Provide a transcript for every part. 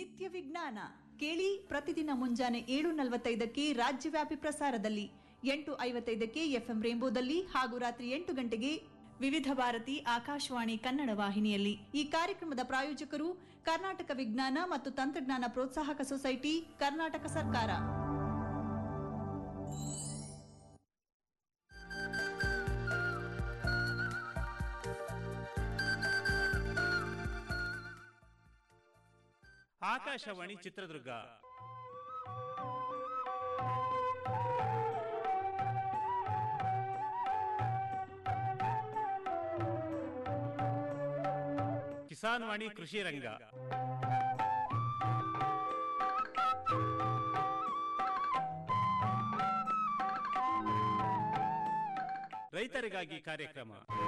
ನಿತ್ಯ ವಿಜ್ಞಾನ ಕೇಳಿ ಪ್ರತಿದಿನ ಮುಂಜಾನೆ ಏಳು ನಲವತ್ತೈದಕ್ಕೆ ರಾಜ್ಯವ್ಯಾಪಿ ಪ್ರಸಾರದಲ್ಲಿ ಎಂಟು ಐವತ್ತೈದಕ್ಕೆ ಎಫ್ಎಂ ರೇಂಬೋದಲ್ಲಿ ಹಾಗೂ ರಾತ್ರಿ ಎಂಟು ಗಂಟೆಗೆ ವಿವಿಧ ಭಾರತಿ ಆಕಾಶವಾಣಿ ಕನ್ನಡ ವಾಹಿನಿಯಲ್ಲಿ ಈ ಕಾರ್ಯಕ್ರಮದ ಪ್ರಾಯೋಜಕರು ಕರ್ನಾಟಕ ವಿಜ್ಞಾನ ಮತ್ತು ತಂತ್ರಜ್ಞಾನ ಪ್ರೋತ್ಸಾಹಕ ಸೊಸೈಟಿ ಕರ್ನಾಟಕ ಸರ್ಕಾರ ಆಕಾಶವಾಣಿ ಚಿತ್ರದುರ್ಗ ಕಿಸಾನ್ ವಾಣಿ ಕೃಷಿ ರಂಗ ರೈತರಿಗಾಗಿ ಕಾರ್ಯಕ್ರಮ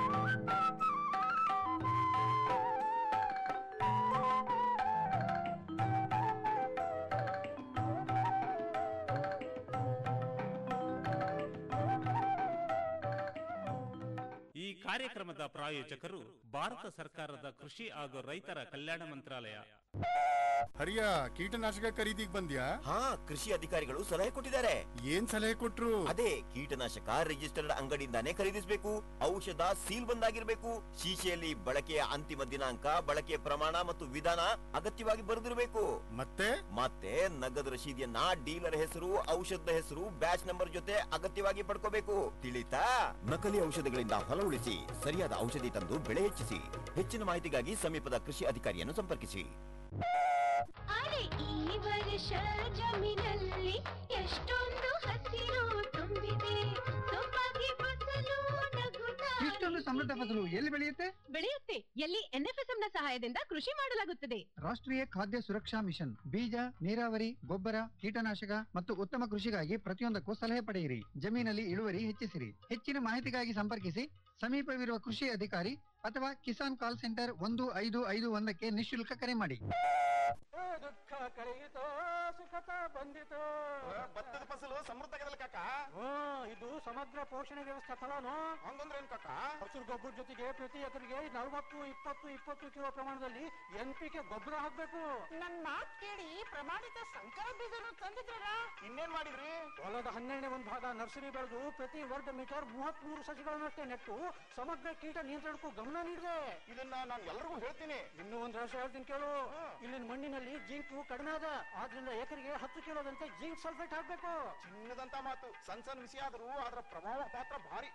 ಈ ಕಾರ್ಯಕ್ರಮದ ಪ್ರಾಯೋಜಕರು ಭಾರತ ಸರ್ಕಾರದ ಕೃಷಿ ಹಾಗೂ ರೈತರ ಕಲ್ಯಾಣ ಮಂತ್ರಾಲಯ ಹರಿಯ ಕೀಟನಾಶಕ ಖರೀದಿಗ್ ಬಂದ್ಯಾ ಹಾ ಕೃಷಿ ಅಧಿಕಾರಿಗಳು ಸಲಹೆ ಕೊಟ್ಟಿದ್ದಾರೆ ಏನ್ ಸಲಹೆ ಕೊಟ್ರು ಅದೇ ಕೀಟನಾಶಕ ರಿಜಿಸ್ಟರ್ಡ್ ಅಂಗಡಿಯಿಂದಾನೇ ಖರೀದಿಸಬೇಕು ಔಷಧ ಸೀಲ್ ಬಂದಾಗಿರ್ಬೇಕು ಶೀಶೆಯಲ್ಲಿ ಬಳಕೆಯ ಅಂತಿಮ ದಿನಾಂಕ ಬಳಕೆಯ ಪ್ರಮಾಣ ಮತ್ತು ವಿಧಾನ ಅಗತ್ಯವಾಗಿ ಬರೆದಿರಬೇಕು ಮತ್ತೆ ಮತ್ತೆ ನಗದು ರಶೀದಿಯನ್ನ ಡೀಲರ್ ಹೆಸರು ಔಷಧದ ಹೆಸರು ಬ್ಯಾಚ್ ನಂಬರ್ ಜೊತೆ ಅಗತ್ಯವಾಗಿ ಪಡ್ಕೋಬೇಕು ತಿಳಿತಾ ನಕಲಿ ಔಷಧಗಳಿಂದ ಹೊಲ ಉಳಿಸಿ ಸರಿಯಾದ ಔಷಧಿ ತಂದು ಬೆಳೆ ಹೆಚ್ಚಿಸಿ ಹೆಚ್ಚಿನ ಮಾಹಿತಿಗಾಗಿ ಸಮೀಪದ ಕೃಷಿ ಅಧಿಕಾರಿಯನ್ನು ಸಂಪರ್ಕಿಸಿ ಅರೆ ಈ ವರ್ಷ ಜಮೀನಲ್ಲಿ ಎಷ್ಟೊಂದು ಹಸಿರು ತುಂಬಿದೆ ಸೊಬಗೆ ಫಸಲು ನಗುತ್ತಾ ಇಷ್ಟೊಂದು ಸಮೃದ್ಧ ಫಸಲು ಎಲ್ಲಿ ಬೆಳೆಯುತ್ತೆ ಬೆಳೆಯುತ್ತೆ ಎಲ್ಲಿ ಎನ್ಎಫ್ಎಸ್ಎಂ ನ ಸಹಾಯದಿಂದ ಕೃಷಿ ಮಾಡಲಾಗುತ್ತದೆ ರಾಷ್ಟ್ರೀಯ ಖಾದ್ಯ ಸುರಕ್ಷಾ ಮಿಷನ್ ಬೀಜ ನೀರಾವರಿ ಗೊಬ್ಬರ ಕೀಟನಾಶಕ ಮತ್ತು ಉತ್ತಮ ಕೃಷಿಗಾಗಿ ಪ್ರತಿಯೊಂದಕ್ಕೂ ಸಲಹೆ ಪಡೆಯಿರಿ ಜಮೀನಲ್ಲಿ ಇಳುವರಿ ಹೆಚ್ಚಿಸಿರಿ ಹೆಚ್ಚಿನ ಮಾಹಿತಿಗಾಗಿ ಸಂಪರ್ಕಿಸಿ ಸಮೀಪವಿರುವ ಕೃಷಿ ಅಧಿಕಾರಿ ಅಥವಾ ಕಿಸಾನ್ ಕಾಲ್ ಸೆಂಟರ್ ಒಂದು ಐದು ಐದು ಒಂದಕ್ಕೆ ನಿಶುಲ್ಕ ಕರೆ ಮಾಡಿ ದುಃಖ ಕಳೆಯಿತೋ ಸುಖತ ಬಂದಿತೋ ಭತ್ತದ ಫಸಲು ಸಮೃದ್ಧ ಕಾಕ ಇದು ಸಮಗ್ರ ಪೋಷಣೆ ವ್ಯವಸ್ಥೆ ಫಲನು ಹಂಗಂದ್ರೆ ಏನ್ ಕಾಕ ಹಸಿರು ಗೊಬ್ಬರ ಜೊತೆಗೆ ಪ್ರತಿ ಎಕರೆಗೆ ನಲವತ್ತು ಇಪ್ಪತ್ತು ಇಪ್ಪತ್ತು ಕಿಲೋ ಪ್ರಮಾಣದಲ್ಲಿ ಎನ್ ಪಿ ಕೆ ಗೊಬ್ಬರ ಹಾಕ್ಬೇಕು ನನ್ ಮಾತ್ ಕೇಳಿ ಪ್ರಮಾಣಿತ ಸಂಕರ ಬೀಜನು ತಂದಿದ್ರಲ್ಲ ಇನ್ನೇನ್ ಮಾಡಿದ್ರಿ ಹೊಲದ ಹನ್ನೆರಡನೇ ಒಂದು ಭಾಗ ನರ್ಸರಿ ಬೆಳೆದು ಪ್ರತಿ ವರ್ಗ ಮೀಟರ್ ಮೂವತ್ತ್ ಮೂರು ಸಸಿಗಳನ್ನಷ್ಟೇ ನೆಟ್ಟು ಸಮಗ್ರ ಕೀಟ ನಿಯಂತ್ರಣಕ್ಕೂ ಗಮನ ನೀಡಿದೆ ಇದನ್ನ ನಾನು ಎಲ್ರಿಗೂ ಹೇಳ್ತೀನಿ ಇನ್ನೂ ಒಂದು ರಹಸ್ಯ ಹೇಳ್ತೀನಿ ಕೇಳು ಇಲ್ಲಿನ ಮಣ್ಣಿನಲ್ಲಿ ಜಿಂಕು ಕಡಿಮೆ ಅದ ಆದ್ರಿಂದ ಎಕರೆಗೆ ಹತ್ತು ಕಿಲೋದಂತೆ ಜಿಂಕ್ ಸಲ್ಫೇಟ್ ಹಾಕ್ಬೇಕು ಚಿನ್ನದಂತ ಮಾತು ಸಣ್ಣ ಸಣ್ಣ ವಿಷಯ ಆದ್ರೂ ಅದರ ಪ್ರಭಾವ ಪಾತ್ರ ಭಾರಿ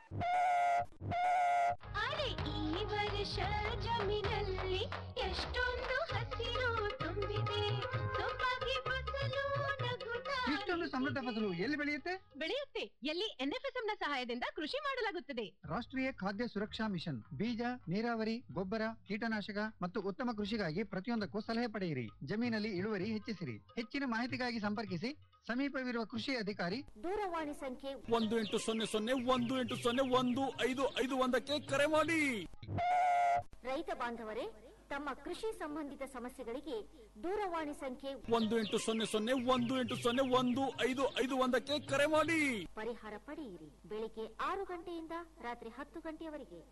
ಅರೆ ಈ ವರ್ಷ ಜಮೀನಲ್ಲಿ ಎಷ್ಟೊಂದು ಹಸಿರು ತುಂಬಿದೆ ಸೊಬಗೆ ಫಸಲು ನಗುತ್ತಾ ಇಷ್ಟೊಂದು ಸಮೃದ್ಧ ಫಸಲು ಎಲ್ಲಿ ಬೆಳೆಯುತ್ತೆ ಬೆಳೆಯುತ್ತೆ ಎಲ್ಲಿ ಎನ್ಎಫ್ಎಸ್ಎಂ ನ ಸಹಾಯದಿಂದ ಕೃಷಿ ಮಾಡಲಾಗುತ್ತದೆ ರಾಷ್ಟ್ರೀಯ ಖಾದ್ಯ ಸುರಕ್ಷಾ ಮಿಷನ್ ಬೀಜ ನೀರಾವರಿ ಗೊಬ್ಬರ ಕೀಟನಾಶಕ ಮತ್ತು ಉತ್ತಮ ಕೃಷಿಗಾಗಿ ಪ್ರತಿಯೊಂದಕ್ಕೂ ಸಲಹೆ ಪಡೆಯಿರಿ ಜಮೀನಲ್ಲಿ ಇಳುವರಿ ಹೆಚ್ಚಿಸಿರಿ ಹೆಚ್ಚಿನ ಮಾಹಿತಿಗಾಗಿ ಸಂಪರ್ಕಿಸಿ ಸಮೀಪವಿರುವ ಕೃಷಿ ಅಧಿಕಾರಿ ದೂರವಾಣಿ ಸಂಖ್ಯೆ ಒಂದು ಎಂಟು ಸೊನ್ನೆ ಸೊನ್ನೆ ಒಂದು ಎಂಟು ಸೊನ್ನೆ ಒಂದು ಐದು ಐದು ಒಂದಕ್ಕೆ ಕರೆ ಮಾಡಿ ರೈತ ಬಾಂಧವರೇ ತಮ್ಮ ಕೃಷಿ ಸಂಬಂಧಿತ ಸಮಸ್ಯೆಗಳಿಗೆ ದೂರವಾಣಿ ಸಂಖ್ಯೆ ಒಂದು ಎಂಟು ಸೊನ್ನೆ ಸೊನ್ನೆ ಒಂದು ಎಂಟು ಸೊನ್ನೆ ಒಂದು ಐದು ಐದು ಒಂದಕ್ಕೆ ಕರೆ ಮಾಡಿ ಪರಿಹಾರ ಪಡೆಯಿರಿ ಬೆಳಿಗ್ಗೆ ಆರು ಗಂಟೆಯಿಂದ ರಾತ್ರಿ ಹತ್ತು ಗಂಟೆಯವರೆಗೆ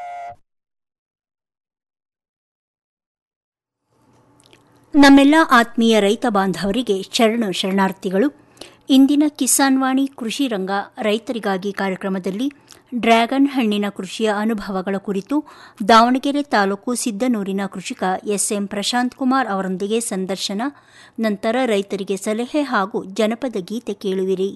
ನಮ್ಮೆಲ್ಲ ಆತ್ಮೀಯ ರೈತ ಬಾಂಧವರಿಗೆ ಶರಣು ಶರಣಾರ್ಥಿಗಳು ಇಂದಿನ ಕಿಸಾನ್ ವಾಣಿ ಕೃಷಿ ರಂಗ ರೈತರಿಗಾಗಿ ಕಾರ್ಯಕ್ರಮದಲ್ಲಿ ಡ್ರ್ಯಾಗನ್ ಹಣ್ಣಿನ ಕೃಷಿಯ ಅನುಭವಗಳ ಕುರಿತು ದಾವಣಗೆರೆ ತಾಲೂಕು ಸಿದ್ದನೂರಿನ ಕೃಷಿಕ ಎಸ್ಎಂ ಪ್ರಶಾಂತ್ ಕುಮಾರ್ ಅವರೊಂದಿಗೆ ಸಂದರ್ಶನ ನಂತರ ರೈತರಿಗೆ ಸಲಹೆ ಹಾಗೂ ಜನಪದ ಗೀತೆ ಕೇಳುವಿರಿ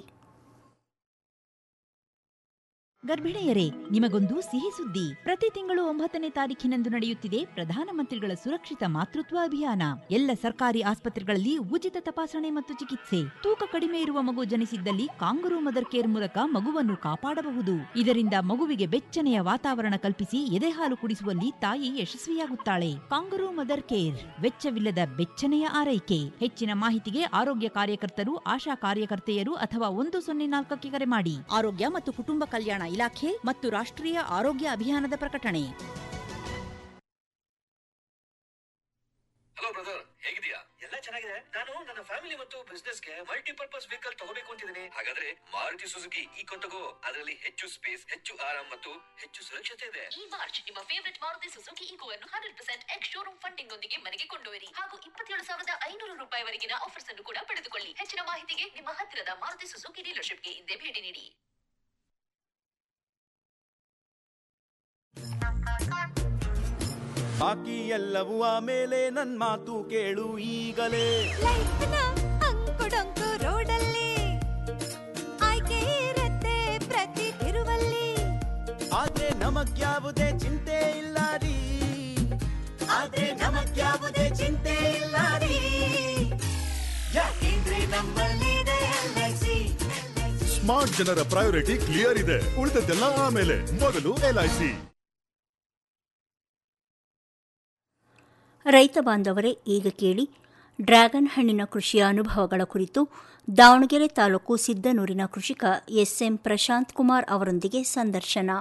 ಗರ್ಭಿಣಿಯರೇ ನಿಮಗೊಂದು ಸಿಹಿ ಸುದ್ದಿ ಪ್ರತಿ ತಿಂಗಳು ಒಂಬತ್ತನೇ ತಾರೀಖಿನಂದು ನಡೆಯುತ್ತಿದೆ ಪ್ರಧಾನಮಂತ್ರಿಗಳ ಸುರಕ್ಷಿತ ಮಾತೃತ್ವ ಅಭಿಯಾನ ಎಲ್ಲ ಸರ್ಕಾರಿ ಆಸ್ಪತ್ರೆಗಳಲ್ಲಿ ಉಚಿತ ತಪಾಸಣೆ ಮತ್ತು ಚಿಕಿತ್ಸೆ ತೂಕ ಕಡಿಮೆ ಇರುವ ಮಗು ಜನಿಸಿದ್ದಲ್ಲಿ ಕಾಂಗರು ಮದರ್ ಕೇರ್ ಮೂಲಕ ಮಗುವನ್ನು ಕಾಪಾಡಬಹುದು ಇದರಿಂದ ಮಗುವಿಗೆ ಬೆಚ್ಚನೆಯ ವಾತಾವರಣ ಕಲ್ಪಿಸಿ ಎದೆಹಾಲು ಕುಡಿಸುವಲ್ಲಿ ತಾಯಿ ಯಶಸ್ವಿಯಾಗುತ್ತಾಳೆ ಕಾಂಗರು ಮದರ್ ಕೇರ್ ವೆಚ್ಚವಿಲ್ಲದ ಬೆಚ್ಚನೆಯ ಆರೈಕೆ ಹೆಚ್ಚಿನ ಮಾಹಿತಿಗೆ ಆರೋಗ್ಯ ಕಾರ್ಯಕರ್ತರು ಆಶಾ ಕಾರ್ಯಕರ್ತೆಯರು ಅಥವಾ ಒಂದು ಸೊನ್ನೆ ನಾಲ್ಕಕ್ಕೆ ಕರೆ ಮಾಡಿ ಆರೋಗ್ಯ ಮತ್ತು ಕುಟುಂಬ ಕಲ್ಯಾಣ ಇಲಾಖೆ ಮತ್ತು ರಾಷ್ಟ್ರೀಯ ಆರೋಗ್ಯ ಅಭಿಯಾನದ ಪ್ರಕಟಣೆ ಹಲೋ ಬ್ರದರ್ ಹೇಗಿದ್ಯಾ ಎಲ್ಲ ಚೆನ್ನಾಗಿದೆ ನಾನು ನನ್ನ ಫ್ಯಾಮಿಲಿ ಮತ್ತು ಬಿಸ್ನೆಸ್ ಗೆ ಮಲ್ಟಿಪರ್ಪಸ್ ವೆಹಿಕಲ್ ತಗೋಬೇಕು ಅಂತಿದ್ದೀನಿ ಹಾಗಾದ್ರೆ ಮಾರುತಿ ಸುಜುಕಿ ಈಕೋ ತಗೋ ಅದರಲ್ಲಿ ಹೆಚ್ಚು ಸ್ಪೇಸ್ ಹೆಚ್ಚು ಆರಾಮ್ ಮತ್ತು ಹೆಚ್ಚು ಸುರಕ್ಷತೆ ಇದೆ ಈ ಮಾರ್ಚ್ ನಿಮ್ಮ ಫೇವರಿಟ್ ಮಾರುತಿ ಸುಜುಕಿ ಈಗೋ ಅನ್ನು hundred percent ex showroom funding ಒಂದಿಗೆ ಮನೆಗೆ ಕೊಂಡೊಯ್ಯಿರಿ ಹಾಗೂ ಇಪ್ಪತ್ತೇಳು ಸಾವಿರದ ಐನೂರು ರೂಪಾಯಿವರೆಗಿನ ಆಫರ್ಸ್ ಅನ್ನು ಕೂಡ ಪಡೆದುಕೊಳ್ಳಿ ಹೆಚ್ಚಿನ ಮಾಹಿತಿಗೆ ನಿಮ್ಮ ಹತ್ತಿರದ ಮಾರುತಿ ಸುಜುಕಿ ಡೀಲರ್ಶಿಪ್ಗೆ ಹಿಂದೆ ಭೇಟಿ ನೀಡಿ ಬಾಕಿ ಎಲ್ಲವೂ ಆಮೇಲೆ ನನ್ ಮಾತು ಕೇಳು ಈಗಲೇ ಅಂಕುಡೊಂಕು ರೋಡಲ್ಲಿ ಆಯ್ಕೆ ಇರತ್ತೆ ಪ್ರತಿ ತಿರುವಲ್ಲಿ ಆದ್ರೆ ನಮಗ್ಯಾವುದೇ ಚಿಂತೆ ಇಲ್ಲ ರೀ ಆದ್ರೆ ನಮಗ್ಯಾವುದೇ ಚಿಂತೆ ಇಲ್ಲ ರೀ ಯಾಕೆಂದ್ರೆ ನಮ್ಮಲ್ಲಿದೆ LIC. ಸ್ಮಾರ್ಟ್ ಜನರ ಪ್ರಯಾರಿಟಿ ಕ್ಲಿಯರ್ ಇದೆ ಉಳಿದದ್ದೆಲ್ಲ ಆಮೇಲೆ ಮೊದಲು ಎಲ್ಐಸಿ ರೈತ ಬಾಂಧವರೇ ಈಗ ಕೇಳಿ ಡ್ರ್ಯಾಗನ್ ಹಣ್ಣಿನ ಕೃಷಿಯ ಅನುಭವಗಳ ಕುರಿತು ದಾವಣಗೆರೆ ತಾಲೂಕು ಸಿದ್ದನೂರಿನ ಕೃಷಿಕ ಎಸ್ಎಂ ಪ್ರಶಾಂತ್ ಕುಮಾರ್ ಅವರೊಂದಿಗೆ ಸಂದರ್ಶನ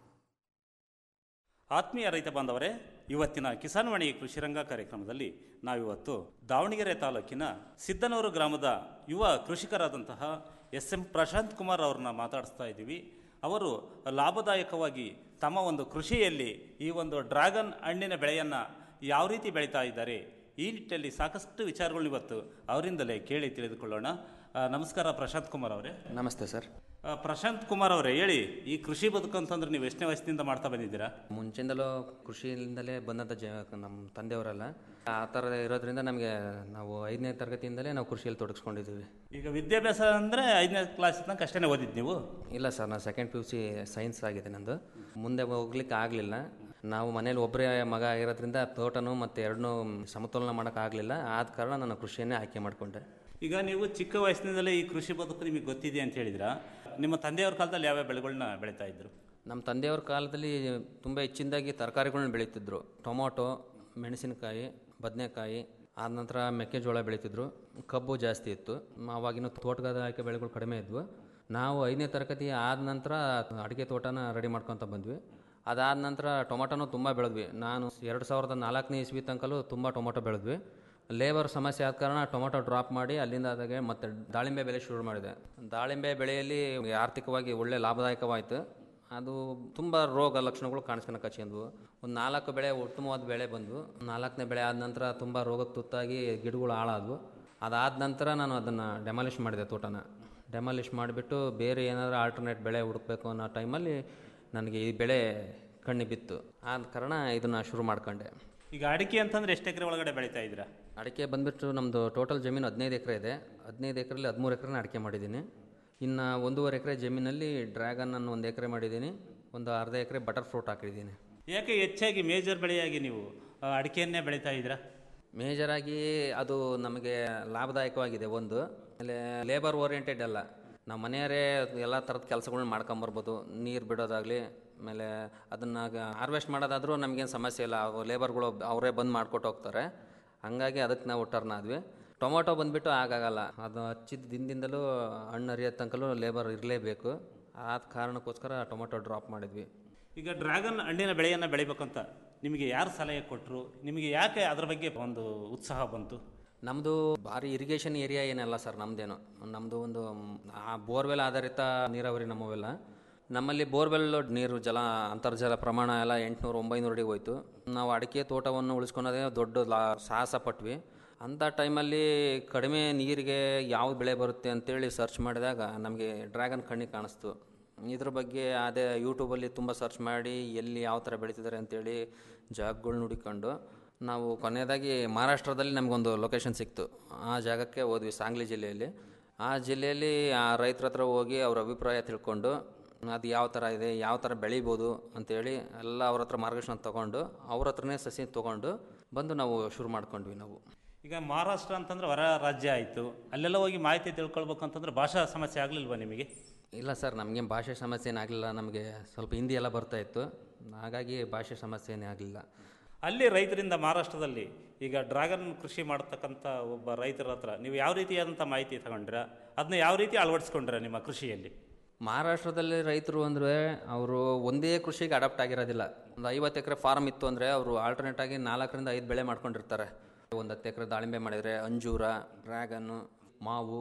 ಆತ್ಮೀಯ ರೈತ ಬಾಂಧವರೇ ಇವತ್ತಿನ ಕಿಸಾನ್ವಾಣಿ ಕೃಷಿರಂಗ ಕಾರ್ಯಕ್ರಮದಲ್ಲಿ ನಾವಿವತ್ತು ದಾವಣಗೆರೆ ತಾಲೂಕಿನ ಸಿದ್ದನೂರು ಗ್ರಾಮದ ಯುವ ಕೃಷಿಕರಾದಂತಹ ಎಸ್ ಎಂ ಪ್ರಶಾಂತ್ ಕುಮಾರ್ ಅವ್ರನ್ನ ಮಾತಾಡಿಸ್ತಾ ಇದ್ದೀವಿ ಅವರು ಲಾಭದಾಯಕವಾಗಿ ತಮ್ಮ ಒಂದು ಕೃಷಿಯಲ್ಲಿ ಈ ಒಂದು ಡ್ರ್ಯಾಗನ್ ಹಣ್ಣಿನ ಬೆಳೆಯನ್ನು ಯಾವ ರೀತಿ ಬೆಳೀತಾ ಇದ್ದಾರೆ ಈ ನಿಟ್ಟಿನಲ್ಲಿ ಸಾಕಷ್ಟು ವಿಚಾರಗಳು ಇವತ್ತು ಅವರಿಂದಲೇ ಕೇಳಿ ತಿಳಿದುಕೊಳ್ಳೋಣ ಆ, ನಮಸ್ಕಾರ ಪ್ರಶಾಂತ್ ಕುಮಾರ್ ಅವರೇ ನಮಸ್ತೆ ಸರ್ ಆ, ಪ್ರಶಾಂತ್ ಕುಮಾರ್ ಅವರೇ ಹೇಳಿ ಈ ಕೃಷಿ ಬದುಕು ಅಂತಂದ್ರೆ ನೀವು ಎಷ್ಟನೇ ವಯಸ್ಸಿನಿಂದ ಮಾಡ್ತಾ ಬಂದಿದ್ದೀರಾ ಮುಂಚಿಂದಲೂ ಕೃಷಿಯಿಂದಲೇ ಬಂದಂಥ ಜ ನಮ್ಮ ತಂದೆಯವರೆಲ್ಲ ಆ ಥರ ಇರೋದ್ರಿಂದ ನಮಗೆ ನಾವು ಐದನೇ ತರಗತಿಯಿಂದಲೇ ನಾವು ಕೃಷಿಯಲ್ಲಿ ತೊಡಗಿಸ್ಕೊಂಡಿದ್ದೀವಿ ಈಗ ವಿದ್ಯಾಭ್ಯಾಸ ಅಂದರೆ ಐದನೇ ಕ್ಲಾಸ್ ತನಕ ಅಷ್ಟೇ ಓದಿದ್ದು ನೀವು ಇಲ್ಲ ಸರ್ ನಾನು second P U C science ಆಗಿದೆ ನಂದು ಮುಂದೆ ಹೋಗ್ಲಿಕ್ಕೆ ಆಗಲಿಲ್ಲ ನಾವು ಮನೇಲಿ ಒಬ್ಬರೇ ಮಗ ಆಗಿರೋದ್ರಿಂದ ತೋಟನೂ ಮತ್ತು ಎರಡನ್ನೂ ಸಮತೋಲನ ಮಾಡೋಕ್ಕಾಗಲಿಲ್ಲ ಆದ ಕಾರಣ ನಾನು ಕೃಷಿಯನ್ನೇ ಆಯ್ಕೆ ಮಾಡಿಕೊಂಡೆ ಈಗ ನೀವು ಚಿಕ್ಕ ವಯಸ್ಸಿನಿಂದಲೇ ಈ ಕೃಷಿ ಬದುಕು ನಿಮಗೆ ಗೊತ್ತಿದೆ ಅಂತ ಹೇಳಿದ್ರ ನಿಮ್ಮ ತಂದೆಯವ್ರ ಕಾಲದಲ್ಲಿ ಯಾವ್ಯಾವ ಬೆಳೆಗಳನ್ನ ಬೆಳೀತಾ ಇದ್ರು ನಮ್ಮ ತಂದೆಯವ್ರ ಕಾಲದಲ್ಲಿ ತುಂಬ ಹೆಚ್ಚಿನದಾಗಿ ತರಕಾರಿಗಳನ್ನ ಬೆಳೀತಿದ್ರು ಟೊಮೊಟೊ ಮೆಣಸಿನಕಾಯಿ ಬದನೆಕಾಯಿ ಆದ ನಂತರ ಮೆಕ್ಕೆಜೋಳ ಬೆಳೀತಿದ್ರು ಕಬ್ಬು ಜಾಸ್ತಿ ಇತ್ತು ಆವಾಗಿನ ತೋಟಗಾರಿಕೆ ಬೆಳೆಗಳು ಕಡಿಮೆ ಇದ್ವು ನಾವು ಐದನೇ ತರಗತಿ ಆದ ನಂತರ ಅಡಿಕೆ ತೋಟನ ರೆಡಿ ಮಾಡ್ಕೊತ ಬಂದ್ವಿ ಅದಾದ ನಂತರ ಟೊಮೊಟೊನೂ ತುಂಬ ಬೆಳೆದ್ವಿ ನಾನು ಎರಡು ಸಾವಿರದ ನಾಲ್ಕನೇ ಇಸ್ವಿ ತನಕಲೂ ತುಂಬ ಟೊಮೊಟೊ ಬೆಳೆದ್ವಿ ಲೇಬರ್ ಸಮಸ್ಯೆ ಆದ ಕಾರಣ ಟೊಮೊಟೊ ಡ್ರಾಪ್ ಮಾಡಿ ಅಲ್ಲಿಂದ ಅದಾಗೆ ಮತ್ತೆ ದಾಳಿಂಬೆ ಬೆಳೆ ಶುರು ಮಾಡಿದೆ ದಾಳಿಂಬೆ ಬೆಳೆಯಲ್ಲಿ ಆರ್ಥಿಕವಾಗಿ ಒಳ್ಳೆ ಲಾಭದಾಯಕವಾಯಿತು ಅದು ತುಂಬ ರೋಗ ಲಕ್ಷಣಗಳು ಕಾಣಿಸ್ಕೊಳಕ್ಕೆ ಹಚ್ಕೊಂಡ್ವು ಒಂದು ನಾಲ್ಕು ಬೆಳೆ ಉತ್ತಮವಾದ ಬೆಳೆ ಬಂದವು ನಾಲ್ಕನೇ ಬೆಳೆ ಆದ ನಂತರ ತುಂಬ ರೋಗಕ್ಕೆ ತುತ್ತಾಗಿ ಗಿಡಗಳು ಹಾಳಾದವು ಅದಾದ ನಂತರ ನಾನು ಅದನ್ನು ಡೆಮಾಲಿಷ್ ಮಾಡಿದೆ ತೋಟನ ಡೆಮಾಲಿಷ್ ಮಾಡಿಬಿಟ್ಟು ಬೇರೆ ಏನಾದರೂ ಆಲ್ಟರ್ನೇಟ್ ಬೆಳೆ ಹುಡುಕ್ಬೇಕು ಅನ್ನೋ ಟೈಮಲ್ಲಿ ನನಗೆ ಈ ಬೆಳೆ ಕಣ್ಣಿ ಬಿತ್ತು ಆದ ಕಾರಣ ಇದನ್ನು ಶುರು ಮಾಡ್ಕೊಂಡೆ ಈಗ ಅಡಿಕೆ ಅಂತಂದ್ರೆ ಎಷ್ಟು ಎಕರೆ ಒಳಗಡೆ ಬೆಳೀತಾ ಇದ್ದೀರಾ ಅಡಿಕೆ ಬಂದುಬಿಟ್ಟು ನಮ್ಮದು ಟೋಟಲ್ ಜಮೀನು ಹದಿನೈದು ಎಕರೆ ಇದೆ ಹದಿನೈದು ಎಕರೆಲಿ ಹದಿಮೂರು ಎಕರೆನ ಅಡಿಕೆ ಮಾಡಿದ್ದೀನಿ ಇನ್ನು ಒಂದೂವರೆ ಎಕರೆ ಜಮೀನಲ್ಲಿ ಡ್ರ್ಯಾಗನ್ ಅನ್ನು ಒಂದು ಎಕರೆ ಮಾಡಿದ್ದೀನಿ ಒಂದು ಅರ್ಧ ಎಕರೆ ಬಟರ್ ಫ್ರೂಟ್ ಹಾಕಿದ್ದೀನಿ ಯಾಕೆ ಹೆಚ್ಚಾಗಿ ಮೇಜರ್ ಬೆಳೆಯಾಗಿ ನೀವು ಆ, ಅಡಿಕೆಯನ್ನೇ ಬೆಳೀತಾ ಇದ್ದೀರಾ ಮೇಜರಾಗಿ ಅದು ನಮಗೆ ಲಾಭದಾಯಕವಾಗಿದೆ ಒಂದು ಆಮೇಲೆ ಲೇಬರ್ ಓರಿಯೆಂಟೆಡ್ ಅಲ್ಲ ನಾವು ಮನೆಯವರೇ ಎಲ್ಲ ಥರದ ಕೆಲಸಗಳನ್ನ ಮಾಡ್ಕೊಂಬರ್ಬೋದು ನೀರು ಬಿಡೋದಾಗಲಿ ಆಮೇಲೆ ಅದನ್ನು ಹಾರ್ವೆಸ್ಟ್ ಮಾಡೋದಾದರೂ ನಮಗೇನು ಸಮಸ್ಯೆ ಇಲ್ಲ ಲೇಬರ್ಗಳು ಅವರೇ ಬಂದು ಮಾಡಿಕೊಟ್ಟು ಹೋಗ್ತಾರೆ ಹಂಗಾಗಿ ಅದಕ್ಕೆ ನಾವು ಟರ್ನ್ ಆದ್ವಿ ಟೊಮೊಟೊ ಬಂದುಬಿಟ್ಟು ಆಗಾಗಲ್ಲ ಅದು ಹಚ್ಚಿದ ದಿನದಿಂದಲೂ ಹಣ್ಣು ಹರಿಯೋ ತನಕಲೂ ಲೇಬರ್ ಇರಲೇಬೇಕು ಆದ ಕಾರಣಕ್ಕೋಸ್ಕರ ಟೊಮೊಟೊ ಡ್ರಾಪ್ ಮಾಡಿದ್ವಿ ಈಗ ಡ್ರ್ಯಾಗನ್ ಹಣ್ಣಿನ ಬೆಳೆಯನ್ನು ಬೆಳಿಬೇಕಂತ ನಿಮಗೆ ಯಾರು ಸಲಹೆ ಕೊಟ್ಟರು ನಿಮಗೆ ಯಾಕೆ ಅದ್ರ ಬಗ್ಗೆ ಒಂದು ಉತ್ಸಾಹ ಬಂತು ನಮ್ಮದು ಭಾರಿ ಇರಿಗೇಷನ್ ಏರಿಯಾ ಏನಲ್ಲ ಸರ್ ನಮ್ಮದೇನು ನಮ್ಮದು ಒಂದು ಮ್, ಆ ಬೋರ್ವೆಲ್ ಆಧಾರಿತ ನೀರಾವರಿ ನಮ್ಮವೆಲ್ಲ ನಮ್ಮಲ್ಲಿ ಬೋರ್ವೆಲ್ ನೀರು ಜಲ ಅಂತರ್ಜಲ ಪ್ರಮಾಣ ಎಲ್ಲ ಎಂಟುನೂರು ಒಂಬೈನೂರು ಅಡಿಗೆ ಹೋಯ್ತು ನಾವು ಅಡಿಕೆ ತೋಟವನ್ನು ಉಳಿಸ್ಕೊಳೋದೇ ದೊಡ್ಡ ಲಾ ಸಾಹಸ ಪಟ್ವಿ ಅಂಥ ಟೈಮಲ್ಲಿ ಕಡಿಮೆ ನೀರಿಗೆ ಯಾವ ಬೆಳೆ ಬರುತ್ತೆ ಅಂತೇಳಿ ಸರ್ಚ್ ಮಾಡಿದಾಗ ನಮಗೆ ಡ್ರ್ಯಾಗನ್ ಕಣ್ಣಿಗೆ ಕಾಣಿಸ್ತು ಇದ್ರ ಬಗ್ಗೆ ಅದೇ ಯೂಟ್ಯೂಬಲ್ಲಿ ತುಂಬ ಸರ್ಚ್ ಮಾಡಿ ಎಲ್ಲಿ ಯಾವ ಥರ ಬೆಳೀತಿದ್ದಾರೆ ಅಂತೇಳಿ ಜಾಗಗಳ್ನ ಹುಡುಕೊಂಡು ನಾವು ಕೊನೆಯದಾಗಿ ಮಹಾರಾಷ್ಟ್ರದಲ್ಲಿ ನಮಗೊಂದು ಲೊಕೇಶನ್ ಸಿಕ್ತು ಆ ಜಾಗಕ್ಕೆ ಹೋದ್ವಿ ಸಾಂಗ್ಲಿ ಜಿಲ್ಲೆಯಲ್ಲಿ ಆ ಜಿಲ್ಲೆಯಲ್ಲಿ ಆ ರೈತರ ಹತ್ರ ಹೋಗಿ ಅವ್ರ ಅಭಿಪ್ರಾಯ ತಿಳ್ಕೊಂಡು ಅದು ಯಾವ ಥರ ಇದೆ ಯಾವ ಥರ ಬೆಳಿಬೋದು ಅಂತೇಳಿ ಎಲ್ಲ ಅವ್ರ ಹತ್ರ ಮಾರ್ಗದರ್ಶನ ತೊಗೊಂಡು ಅವ್ರ ಹತ್ರನೇ ಸಸಿ ತೊಗೊಂಡು ಬಂದು ನಾವು ಶುರು ಮಾಡ್ಕೊಂಡ್ವಿ ನಾವು ಈಗ ಮಹಾರಾಷ್ಟ್ರ ಅಂತಂದ್ರೆ ಹೊರ ರಾಜ್ಯ ಆಯಿತು ಅಲ್ಲೆಲ್ಲ ಹೋಗಿ ಮಾಹಿತಿ ತಿಳ್ಕೊಳ್ಬೇಕು ಅಂತಂದ್ರೆ ಭಾಷಾ ಸಮಸ್ಯೆ ಆಗಲಿಲ್ವಾ ನಿಮಗೆ ಇಲ್ಲ ಸರ್ ನಮಗೆ ಭಾಷೆ ಸಮಸ್ಯೆ ಏನಾಗಲಿಲ್ಲ ನಮಗೆ ಸ್ವಲ್ಪ ಹಿಂದಿ ಎಲ್ಲ ಬರ್ತಾ ಇತ್ತು ಹಾಗಾಗಿ ಭಾಷೆ ಸಮಸ್ಯೆ ಏನೇ ಆಗಲಿಲ್ಲ ಅಲ್ಲಿ ರೈತರಿಂದ ಮಹಾರಾಷ್ಟ್ರದಲ್ಲಿ ಈಗ ಡ್ರ್ಯಾಗನ್ ಕೃಷಿ ಮಾಡ್ತಕ್ಕಂಥ ಒಬ್ಬ ರೈತರ ಹತ್ರ ನೀವು ಯಾವ ರೀತಿಯಾದಂಥ ಮಾಹಿತಿ ತಗೊಂಡ್ರ ಅದನ್ನ ಯಾವ ರೀತಿ ಅಳವಡಿಸ್ಕೊಂಡ್ರ ನಿಮ್ಮ ಕೃಷಿಯಲ್ಲಿ ಮಹಾರಾಷ್ಟ್ರದಲ್ಲಿ ರೈತರು ಅಂದರೆ ಅವರು ಒಂದೇ ಕೃಷಿಗೆ ಅಡಾಪ್ಟ್ ಆಗಿರೋದಿಲ್ಲ ಒಂದು ಐವತ್ತು ಎಕರೆ ಫಾರ್ಮ್ ಇತ್ತು ಅಂದರೆ ಅವರು ಆಲ್ಟರ್ನೇಟ್ ಆಗಿ ನಾಲ್ಕರಿಂದ ಐದು ಬೆಳೆ ಮಾಡ್ಕೊಂಡಿರ್ತಾರೆ ಒಂದು ಹತ್ತು ಎಕರೆ ದಾಳಿಂಬೆ ಮಾಡಿದರೆ ಅಂಜೂರ ಡ್ರ್ಯಾಗನ್ನು ಮಾವು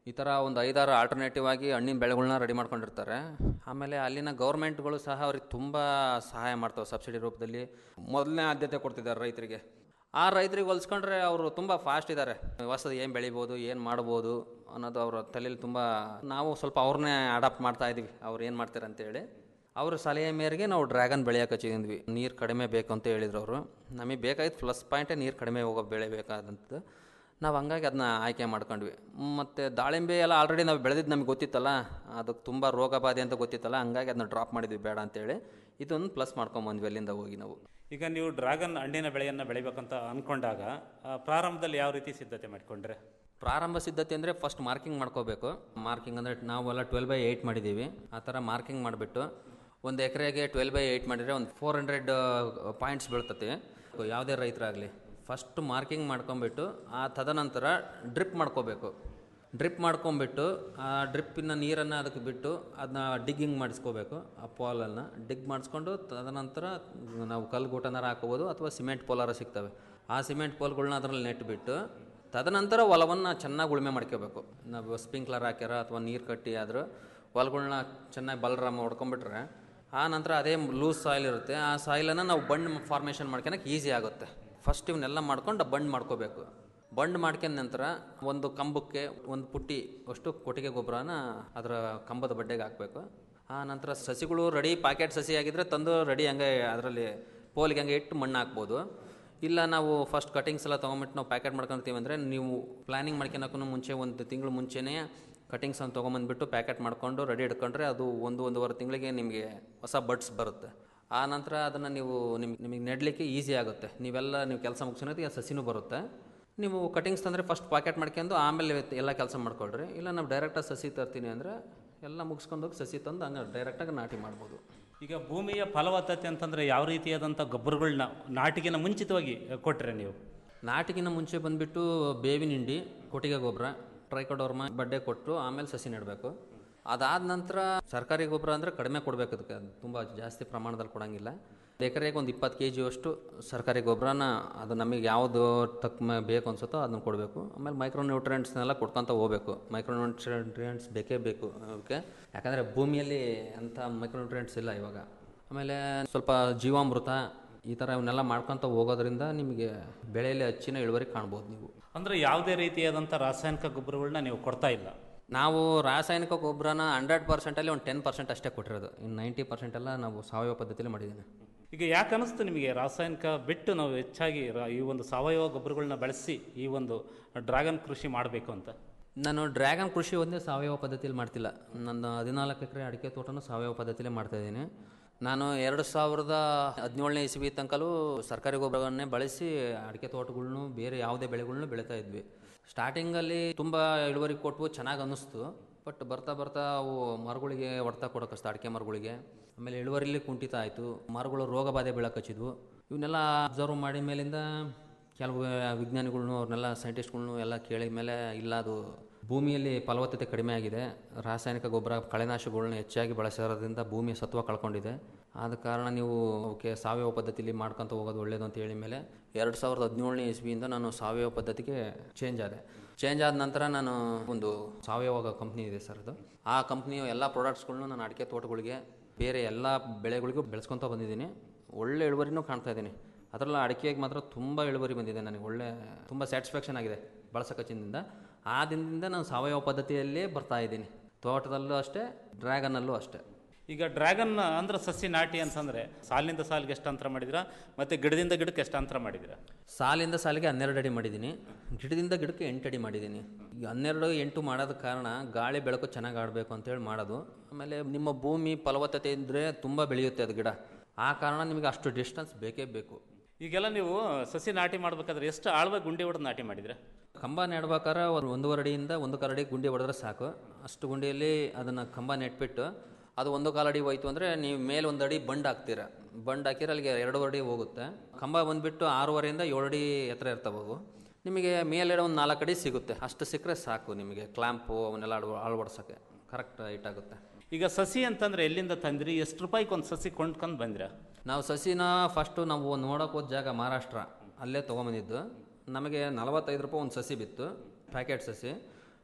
ಈ ಥರ ಒಂದು ಐದಾರು ಆಲ್ಟರ್ನೇಟಿವ್ ಆಗಿ ಹಣ್ಣಿನ ಬೆಳೆಗಳನ್ನ ರೆಡಿ ಮಾಡ್ಕೊಂಡಿರ್ತಾರೆ ಆಮೇಲೆ ಅಲ್ಲಿನ ಗೌರ್ಮೆಂಟ್ಗಳು ಸಹ ಅವ್ರಿಗೆ ತುಂಬ ಸಹಾಯ ಮಾಡ್ತವೆ ಸಬ್ಸಿಡಿ ರೂಪದಲ್ಲಿ ಮೊದಲನೇ ಆದ್ಯತೆ ಕೊಡ್ತಿದ್ದಾರೆ ರೈತರಿಗೆ ಆ ರೈತರಿಗೆ ಹೋಲಿಸ್ಕೊಂಡ್ರೆ ಅವರು ತುಂಬ ಫಾಸ್ಟ್ ಇದ್ದಾರೆ ಹೊಸದು ಏನು ಬೆಳಿಬೋದು ಏನು ಮಾಡ್ಬೋದು ಅನ್ನೋದು ಅವರ ತಲೆಯಲ್ಲಿ ತುಂಬ ನಾವು ಸ್ವಲ್ಪ ಅವ್ರನ್ನೇ ಅಡಾಪ್ಟ್ ಮಾಡ್ತಾ ಇದ್ದೀವಿ ಅವ್ರು ಏನು ಮಾಡ್ತಾರೆ ಅಂತೇಳಿ ಅವ್ರ ಸಲಹೆ ಮೇರೆಗೆ ನಾವು ಡ್ರ್ಯಾಗನ್ ಬೆಳೆಯೋಕೆ ಹಚ್ಚಿದ್ವಿ ನೀರು ಕಡಿಮೆ ಬೇಕು ಅಂತ ಹೇಳಿದ್ರು ಅವರು ನಮಗೆ ಬೇಕಾಗಿತ್ತು ಪ್ಲಸ್ ಪಾಯಿಂಟೇ ನೀರು ಕಡಿಮೆ ಹೋಗೋ ಬೆಳೆ ಬೇಕಾದಂಥದ್ದು ನಾವು ಹಂಗಾಗಿ ಅದನ್ನ ಆಯ್ಕೆ ಮಾಡ್ಕೊಂಡ್ವಿ ಮತ್ತು ದಾಳಿಂಬೆ ಎಲ್ಲ ಆಲ್ರೆಡಿ ನಾವು ಬೆಳೆದಿದ್ದು ನಮಗೆ ಗೊತ್ತಿತ್ತಲ್ಲ ಅದಕ್ಕೆ ತುಂಬ ರೋಗ ಬಾಧೆ ಅಂತ ಗೊತ್ತಿತ್ತಲ್ಲ ಹಂಗಾಗಿ ಅದನ್ನ ಡ್ರಾಪ್ ಮಾಡಿದ್ವಿ ಬೇಡ ಅಂತೇಳಿ ಇದೊಂದು ಪ್ಲಸ್ ಮಾಡ್ಕೊಂಬಂದ್ವಿ ಅಲ್ಲಿಂದ ಹೋಗಿ ನಾವು ಈಗ ನೀವು ಡ್ರ್ಯಾಗನ್ ಹಣ್ಣಿನ ಬೆಳೆಯನ್ನು ಬೆಳಿಬೇಕಂತ ಅಂದ್ಕೊಂಡಾಗ ಆ, ಪ್ರಾರಂಭದಲ್ಲಿ ಯಾವ ರೀತಿ ಸಿದ್ಧತೆ ಮಾಡಿಕೊಂಡ್ರೆ ಪ್ರಾರಂಭ ಸಿದ್ಧತೆ ಅಂದರೆ ಫಸ್ಟ್ ಮಾರ್ಕಿಂಗ್ ಮಾಡ್ಕೋಬೇಕು ಮಾರ್ಕಿಂಗ್ ಅಂದರೆ ನಾವೆಲ್ಲ ಟ್ವೆಲ್ ಬೈ ಏಯ್ಟ್ ಮಾಡಿದ್ದೀವಿ ಆ ಥರ ಮಾರ್ಕಿಂಗ್ ಮಾಡಿಬಿಟ್ಟು ಒಂದು ಎಕರೆಗೆ ಟ್ವೆಲ್ ಬೈ ಏಯ್ಟ್ ಮಾಡಿದರೆ ಒಂದು ಫೋರ್ ಹಂಡ್ರೆಡ್ ಪಾಯಿಂಟ್ಸ್ ಬೀಳ್ತತೆ ಯಾವುದೇ ರೈತರಾಗಲಿ ಫಸ್ಟ್ ಮಾರ್ಕಿಂಗ್ ಮಾಡ್ಕೊಂಬಿಟ್ಟು ಆ ತದನಂತರ ಡ್ರಿಪ್ ಮಾಡ್ಕೋಬೇಕು ಡ್ರಿಪ್ ಮಾಡ್ಕೊಂಬಿಟ್ಟು ಆ ಡ್ರಿಪ್ಪಿನ ನೀರನ್ನು ಅದಕ್ಕೆ ಬಿಟ್ಟು ಅದನ್ನ ಡಿಗ್ಗಿಂಗ್ ಮಾಡಿಸ್ಕೋಬೇಕು ಆ ಪೋಲನ್ನು ಡಿಗ್ ಮಾಡಿಸ್ಕೊಂಡು ತದನಂತರ ನಾವು ಕಲ್ಗೂಟನಾರ ಹಾಕೋಬೋದು ಅಥವಾ ಸಿಮೆಂಟ್ ಪೋಲಾರ ಸಿಗ್ತವೆ ಆ ಸಿಮೆಂಟ್ ಪೋಲ್ಗಳ್ನ ಅದರಲ್ಲಿ ನೆಟ್ಬಿಟ್ಟು ತದನಂತರ ಹೊಲವನ್ನು ಚೆನ್ನಾಗಿ ಉಳುಮೆ ಮಾಡ್ಕೋಬೇಕು ನಾವು ಸ್ಪ್ರಿಂಕ್ಲರ್ ಹಾಕ್ಯಾರ ಅಥವಾ ನೀರು ಕಟ್ಟಿ ಆದರೂ ಹೊಲಗಳ್ನ ಚೆನ್ನಾಗಿ ಬಲರಾಮ ಹೊಡ್ಕೊಂಬಿಟ್ರೆ ಆ ನಂತರ ಅದೇ ಲೂಸ್ ಸಾಯಿಲ್ ಇರುತ್ತೆ ಆ ಸಾಯಿಲನ್ನು ನಾವು ಬಂಡ್ ಫಾರ್ಮೇಷನ್ ಮಾಡ್ಕೊಳಕ್ಕೆ ಈಸಿ ಆಗುತ್ತೆ ಫಸ್ಟ್ ಇವನ್ನೆಲ್ಲ ಮಾಡ್ಕೊಂಡು ಬಂಡ್ ಮಾಡ್ಕೋಬೇಕು ಬಂಡ್ ಮಾಡ್ಕೊಂಡ ನಂತರ ಒಂದು ಕಂಬಕ್ಕೆ ಒಂದು ಪುಟ್ಟಿ ಅಷ್ಟು ಕೊಟ್ಟಿಗೆ ಗೊಬ್ಬರನ ಅದರ ಕಂಬದ ಬಡ್ಡೆಗೆ ಹಾಕಬೇಕು ಆ ನಂತರ ಸಸಿಗಳು ರೆಡಿ ಪ್ಯಾಕೆಟ್ ಸಸಿ ಆಗಿದ್ರೆ ತಂದು ರೆಡಿ ಹಂಗೆ ಅದರಲ್ಲಿ ಪೋಲಿಗೆ ಹಂಗೆ ಇಟ್ಟು ಮಣ್ಣು ಹಾಕ್ಬೋದು ಇಲ್ಲ ನಾವು ಫಸ್ಟ್ ಕಟಿಂಗ್ಸ್ ಎಲ್ಲ ತೊಗೊಂಬಿಟ್ಟು ನಾವು ಪ್ಯಾಕೆಟ್ ಮಾಡ್ಕೊತೀವಿ ಅಂದರೆ ನೀವು ಪ್ಲ್ಯಾನಿಂಗ್ ಮಾಡ್ಕೊಳಕ್ಕೂ ಮುಂಚೆ ಒಂದು ತಿಂಗಳು ಮುಂಚೆನೇ ಕಟಿಂಗ್ಸ್ ಅಂತ ತೊಗೊಂಬಂದ್ಬಿಟ್ಟು ಪ್ಯಾಕೆಟ್ ಮಾಡ್ಕೊಂಡು ರೆಡಿ ಇಟ್ಕೊಂಡ್ರೆ ಅದು ಒಂದು ಒಂದೂವರೆ ತಿಂಗಳಿಗೆ ನಿಮಗೆ ಹೊಸ ಬಡ್ಸ್ ಬರುತ್ತೆ ಆ ನಂತರ ಅದನ್ನು ನೀವು ನಿಮ್ಗೆ ನಿಮಗೆ ನೆಡಲಿಕ್ಕೆ ಈಸಿ ಆಗುತ್ತೆ ನೀವೆಲ್ಲ ನೀವು ಕೆಲಸ ಮುಗಿಸೋದಕ್ಕೆ ಸಸಿನೂ ಬರುತ್ತೆ ನೀವು ಕಟಿಂಗ್ಸ್ ತಂದರೆ ಫಸ್ಟ್ ಪಾಕೆಟ್ ಮಾಡ್ಕೊಂಡು ಆಮೇಲೆ ಎಲ್ಲ ಕೆಲಸ ಮಾಡ್ಕೊಳ್ರಿ ಇಲ್ಲ ನಾವು ಡೈರೆಕ್ಟಾಗಿ ಸಸಿ ತರ್ತೀನಿ ಅಂದರೆ ಎಲ್ಲ ಮುಗಿಸ್ಕೊಂಡೋಗಿ ಸಸಿ ತಂದು ಹಂಗೆ ಡೈರೆಕ್ಟಾಗಿ ನಾಟಿ ಮಾಡ್ಬೋದು ಈಗ ಭೂಮಿಯ ಫಲವತ್ತತೆ ಅಂತಂದರೆ ಯಾವ ರೀತಿಯಾದಂಥ ಗೊಬ್ಬರಗಳನ್ನ ನಾಟಿಗಿನ ಮುಂಚಿತವಾಗಿ ಕೊಟ್ಟರೆ ನೀವು ನಾಟಿಗಿನ ಮುಂಚೆ ಬಂದುಬಿಟ್ಟು ಬೇವಿನ ಹಿಂಡಿ ಕೊಟ್ಟಿಗೆ ಗೊಬ್ಬರ ಟ್ರೈಕೋಡೋರ್ಮ ಬಡ್ಡೆ ಕೊಟ್ಟು ಆಮೇಲೆ ಸಸಿ ನೆಡಬೇಕು ಅದಾದ ನಂತರ ಸರ್ಕಾರಿ ಗೊಬ್ಬರ ಅಂದರೆ ಕಡಿಮೆ ಕೊಡಬೇಕು ಅದಕ್ಕೆ ತುಂಬ ಜಾಸ್ತಿ ಪ್ರಮಾಣದಲ್ಲಿ ಕೊಡೋಂಗಿಲ್ಲ ಎಕರೆಗೆ ಒಂದು ಇಪ್ಪತ್ತು ಕೆ ಜಿಯಷ್ಟು ಸರ್ಕಾರಿ ಗೊಬ್ಬರನ ಅದು ನಮಗೆ ಯಾವುದು ತಕ್ಕ ಮ- ಬೇಕು ಅನ್ಸುತ್ತೋ ಅದನ್ನು ಕೊಡಬೇಕು ಆಮೇಲೆ ಮೈಕ್ರೋ ನ್ಯೂಟ್ರಿಯೆಂಟ್ಸ್ನೆಲ್ಲ ಕೊಡ್ಕೊತ ಹೋಗ್ಬೇಕು ಮೈಕ್ರೋ ನ್ಯೂಟ್ರಿಯೆಂಟ್ಸ್ ಬೇಕೇ ಬೇಕು ಅದಕ್ಕೆ ಯಾಕಂದರೆ ಭೂಮಿಯಲ್ಲಿ ಅಂಥ ಮೈಕ್ರೋ ನ್ಯೂಟ್ರಿಯೆಂಟ್ಸ್ ಇಲ್ಲ ಇವಾಗ ಆಮೇಲೆ ಸ್ವಲ್ಪ ಜೀವಾಮೃತ ಈ ಥರ ಇವನ್ನೆಲ್ಲ ಮಾಡ್ಕೊತ ಹೋಗೋದ್ರಿಂದ ನಿಮಗೆ ಬೆಳೆಯಲ್ಲಿ ಹೆಚ್ಚಿನ ಇಳುವರಿ ಕಾಣ್ಬೋದು ನೀವು ಅಂದರೆ ಯಾವುದೇ ರೀತಿಯಾದಂಥ ರಾಸಾಯನಿಕ ಗೊಬ್ಬರಗಳನ್ನ ನೀವು ಕೊಡ್ತಾ ಇಲ್ಲ ನಾವು ರಾಸಾಯನಿಕ ಗೊಬ್ಬರನ ಹಂಡ್ರೆಡ್ ಪರ್ಸೆಂಟಲ್ಲಿ ಒಂದು ಟೆನ್ ಪರ್ಸೆಂಟ್ ಅಷ್ಟೇ ಕೊಟ್ಟಿರೋದು ಇನ್ನು ನೈಂಟಿ ಪರ್ಸೆಂಟ್ ಎಲ್ಲ ನಾವು ಸಾವಯವ ಪದ್ಧತಿಯಲ್ಲಿ ಮಾಡಿದ್ದೀನಿ ಈಗ ಯಾಕೆ ಅನಿಸ್ತು ನಿಮಗೆ ರಾಸಾಯನಿಕ ಬಿಟ್ಟು ನಾವು ಹೆಚ್ಚಾಗಿ ರಾ- ಈ ಒಂದು ಸಾವಯವ ಗೊಬ್ಬರಗಳನ್ನ ಬಳಸಿ ಈ ಒಂದು ಡ್ರ್ಯಾಗನ್ ಕೃಷಿ ಮಾಡಬೇಕು ಅಂತ ನಾನು ಡ್ರ್ಯಾಗನ್ ಕೃಷಿ ಒಂದೇ ಸಾವಯವ ಪದ್ಧತಿಯಲ್ಲಿ ಮಾಡ್ತಿಲ್ಲ ನನ್ನ ಹದಿನಾಲ್ಕು ಎಕರೆ ಅಡಿಕೆ ತೋಟನೂ ಸಾವಯವ ಪದ್ಧತಿಯಲ್ಲೇ ಮಾಡ್ತಾಯಿದ್ದೀನಿ ನಾನು ಎರಡು ಸಾವಿರದ ಹದಿನೇಳನೇ ಇಸ್ವಿ ತನಕಲೂ ಸರ್ಕಾರಿ ಗೊಬ್ಬರವನ್ನೇ ಬಳಸಿ ಅಡಿಕೆ ತೋಟಗಳ್ನು ಬೇರೆ ಯಾವುದೇ ಬೆಳೆಗಳ್ನು ಬೆಳೀತಾ ಇದ್ವಿ ಸ್ಟಾರ್ಟಿಂಗಲ್ಲಿ ತುಂಬ ಇಳುವರಿ ಕೊಟ್ಟು ಚೆನ್ನಾಗಿ ಅನ್ನಿಸ್ತು ಬಟ್ ಬರ್ತಾ ಬರ್ತಾ ಅವು ಮರಗಳಿಗೆ ಹೊಡ್ತಾ ಕೊಡೋಕೆ ಅಡಿಕೆ ಮರಗಳಿಗೆ ಆಮೇಲೆ ಇಳುವರಿಲಿ ಕುಂಠಿತ ಆಯಿತು ಮರಗಳು ರೋಗ ಬಾಧೆ ಬೀಳಕ್ಕೆ ಹಚ್ಚಿದ್ವು ಇವನ್ನೆಲ್ಲ ಅಬ್ಸರ್ವ್ ಮಾಡಿದ ಮೇಲಿಂದ ಕೆಲವು ವಿಜ್ಞಾನಿಗಳ್ನು ಅವ್ರನ್ನೆಲ್ಲ ಸೈಂಟಿಸ್ಟ್ಗಳ್ನು ಎಲ್ಲ ಕೇಳಿದ ಮೇಲೆ ಇಲ್ಲ ಅದು ಭೂಮಿಯಲ್ಲಿ ಫಲವತ್ತತೆ ಕಡಿಮೆ ಆಗಿದೆ ರಾಸಾಯನಿಕ ಗೊಬ್ಬರ ಕಳೆನಾಶಕಗಳನ್ನ ಹೆಚ್ಚಾಗಿ ಬಳಸಿರೋದ್ರಿಂದ ಭೂಮಿಯ ಸತ್ವ ಕಳ್ಕೊಂಡಿದೆ ಆದ ಕಾರಣ ನೀವು ಅವಕ್ಕೆ ಸಾವಯವ ಪದ್ಧತಿಲಿ ಮಾಡ್ಕೊತ ಹೋಗೋದು ಒಳ್ಳೇದು ಅಂತ ಹೇಳಿ ಮೇಲೆ ಎರಡು ಸಾವಿರದ ಹದಿನೇಳನೇ ಇಸ್ವಿಯಿಂದ ನಾನು ಸಾವಯವ ಪದ್ಧತಿಗೆ ಚೇಂಜ್ ಆದೆ ಚೇಂಜ್ ಆದ ನಂತರ ನಾನು ಒಂದು ಸಾವಯವ ಕಂಪ್ನಿ ಇದೆ ಸರ್ ಅದು ಆ ಕಂಪ್ನಿಯ ಎಲ್ಲ ಪ್ರಾಡಕ್ಟ್ಸ್ಗಳ್ನು ನಾನು ಅಡಿಕೆ ತೋಟಗಳಿಗೆ ಬೇರೆ ಎಲ್ಲ ಬೆಳೆಗಳಿಗೂ ಬೆಳೆಸ್ಕೊತ ಬಂದಿದ್ದೀನಿ ಒಳ್ಳೆ ಇಳುವರಿನೂ ಕಾಣ್ತಾ ಇದ್ದೀನಿ ಅದರಲ್ಲ ಅಡಿಕೆಗೆ ಮಾತ್ರ ತುಂಬ ಇಳುವರಿ ಬಂದಿದೆ ನನಗೆ ಒಳ್ಳೆ ತುಂಬ ಸ್ಯಾಟಿಸ್ಫ್ಯಾಕ್ಷನ್ ಆಗಿದೆ ಬಳಸಕಚ್ಚಿನಿಂದ ಆ ದಿನದಿಂದ ನಾನು ಸಾವಯವ ಪದ್ಧತಿಯಲ್ಲೇ ಬರ್ತಾ ಇದ್ದೀನಿ ತೋಟದಲ್ಲೂ ಅಷ್ಟೇ ಡ್ರ್ಯಾಗನ್ನಲ್ಲೂ ಅಷ್ಟೇ ಈಗ ಡ್ರ್ಯಾಗನ್ ಅಂದ್ರೆ ಸಸಿ ನಾಟಿ ಅಂತಂದರೆ ಸಾಲಿನಿಂದ ಸಾಲಿಗೆ ಎಷ್ಟು ಅಂತರ ಮಾಡಿದಿರಾ ಮತ್ತು ಗಿಡದಿಂದ ಗಿಡಕ್ಕೆ ಎಷ್ಟು ಅಂತರ ಮಾಡಿದಿರಾ ಸಾಲಿಂದ ಸಾಲಿಗೆ ಹನ್ನೆರಡು ಅಡಿ ಮಾಡಿದ್ದೀನಿ ಗಿಡದಿಂದ ಗಿಡಕ್ಕೆ ಎಂಟು ಅಡಿ ಮಾಡಿದ್ದೀನಿ ಈಗ ಹನ್ನೆರಡು ಎಂಟು ಮಾಡೋದ ಕಾರಣ ಗಾಳಿ ಬೆಳಕು ಚೆನ್ನಾಗಿ ಆಡಬೇಕು ಅಂತೇಳಿ ಮಾಡೋದು ಆಮೇಲೆ ನಿಮ್ಮ ಭೂಮಿ ಫಲವತ್ತತೆ ಇದ್ದರೆ ತುಂಬ ಬೆಳೆಯುತ್ತೆ ಅದು ಗಿಡ ಆ ಕಾರಣ ನಿಮಗೆ ಅಷ್ಟು ಡಿಸ್ಟೆನ್ಸ್ ಬೇಕೇ ಬೇಕು ಈಗೆಲ್ಲ ನೀವು ಸಸಿ ನಾಟಿ ಮಾಡಬೇಕಾದ್ರೆ ಎಷ್ಟು ಆಳವಾಗಿ ಗುಂಡಿ ಹೊಡೆದು ನಾಟಿ ಮಾಡಿದ್ರೆ ಕಂಬ ನೆಡ್ಬೇಕಾದ್ರೆ ಒಂದು ಒಂದೂವರೆ ಅಡಿಯಿಂದ ಒಂದು ಕಾಲು ಅಡಿ ಗುಂಡಿ ಹೊಡೆದ್ರೆ ಸಾಕು ಅಷ್ಟು ಗುಂಡಿಯಲ್ಲಿ ಅದನ್ನು ಕಂಬ ನೆಟ್ಬಿಟ್ಟು ಅದು ಒಂದು ಕಾಲು ಅಡಿ ಹೋಯ್ತು ಅಂದರೆ ನೀವು ಮೇಲೆ ಒಂದು ಅಡಿ ಬಂಡ್ ಹಾಕ್ತೀರ ಬಂಡ್ ಹಾಕಿದ್ರೆ ಅಲ್ಲಿಗೆ ಎರಡೂವರೆ ಅಡಿ ಹೋಗುತ್ತೆ ಕಂಬ ಬಂದುಬಿಟ್ಟು ಆರೂವರೆಯಿಂದ ಏಳು ಅಡಿ ಎತ್ತರ ಇರ್ತವೆ ಅವು ನಿಮಗೆ ಮೇಲೆಡೆ ಒಂದು ನಾಲ್ಕು ಅಡಿ ಸಿಗುತ್ತೆ ಅಷ್ಟು ಸಿಕ್ಕರೆ ಸಾಕು ನಿಮಗೆ ಕ್ಲ್ಯಾಂಪು ಅವನ್ನೆಲ್ಲ ಅಳವ ಅಳವಡ್ಸೋಕ್ಕೆ ಕರೆಕ್ಟ್ ಹೈಟ್ ಆಗುತ್ತೆ ಈಗ ಸಸಿ ಅಂತಂದ್ರೆ ಎಲ್ಲಿಂದ ತಂದ್ರಿ ಎಷ್ಟು ರೂಪಾಯಿಗೆ ಒಂದು ಸಸಿ ಕೊಂಡ್ಕೊಂಡು ಬಂದಿರಾ ನಾವು ಸಸಿನ ಫಸ್ಟು ನಾವು ನೋಡೋಕೆ ಹೋದ ಜಾಗ ಮಹಾರಾಷ್ಟ್ರ ಅಲ್ಲೇ ತೊಗೊಂಬಂದಿದ್ದು ನಮಗೆ ನಲವತ್ತೈದು ರೂಪಾಯಿ ಒಂದು ಸಸಿ ಬಿತ್ತು ಪ್ಯಾಕೆಟ್ ಸಸಿ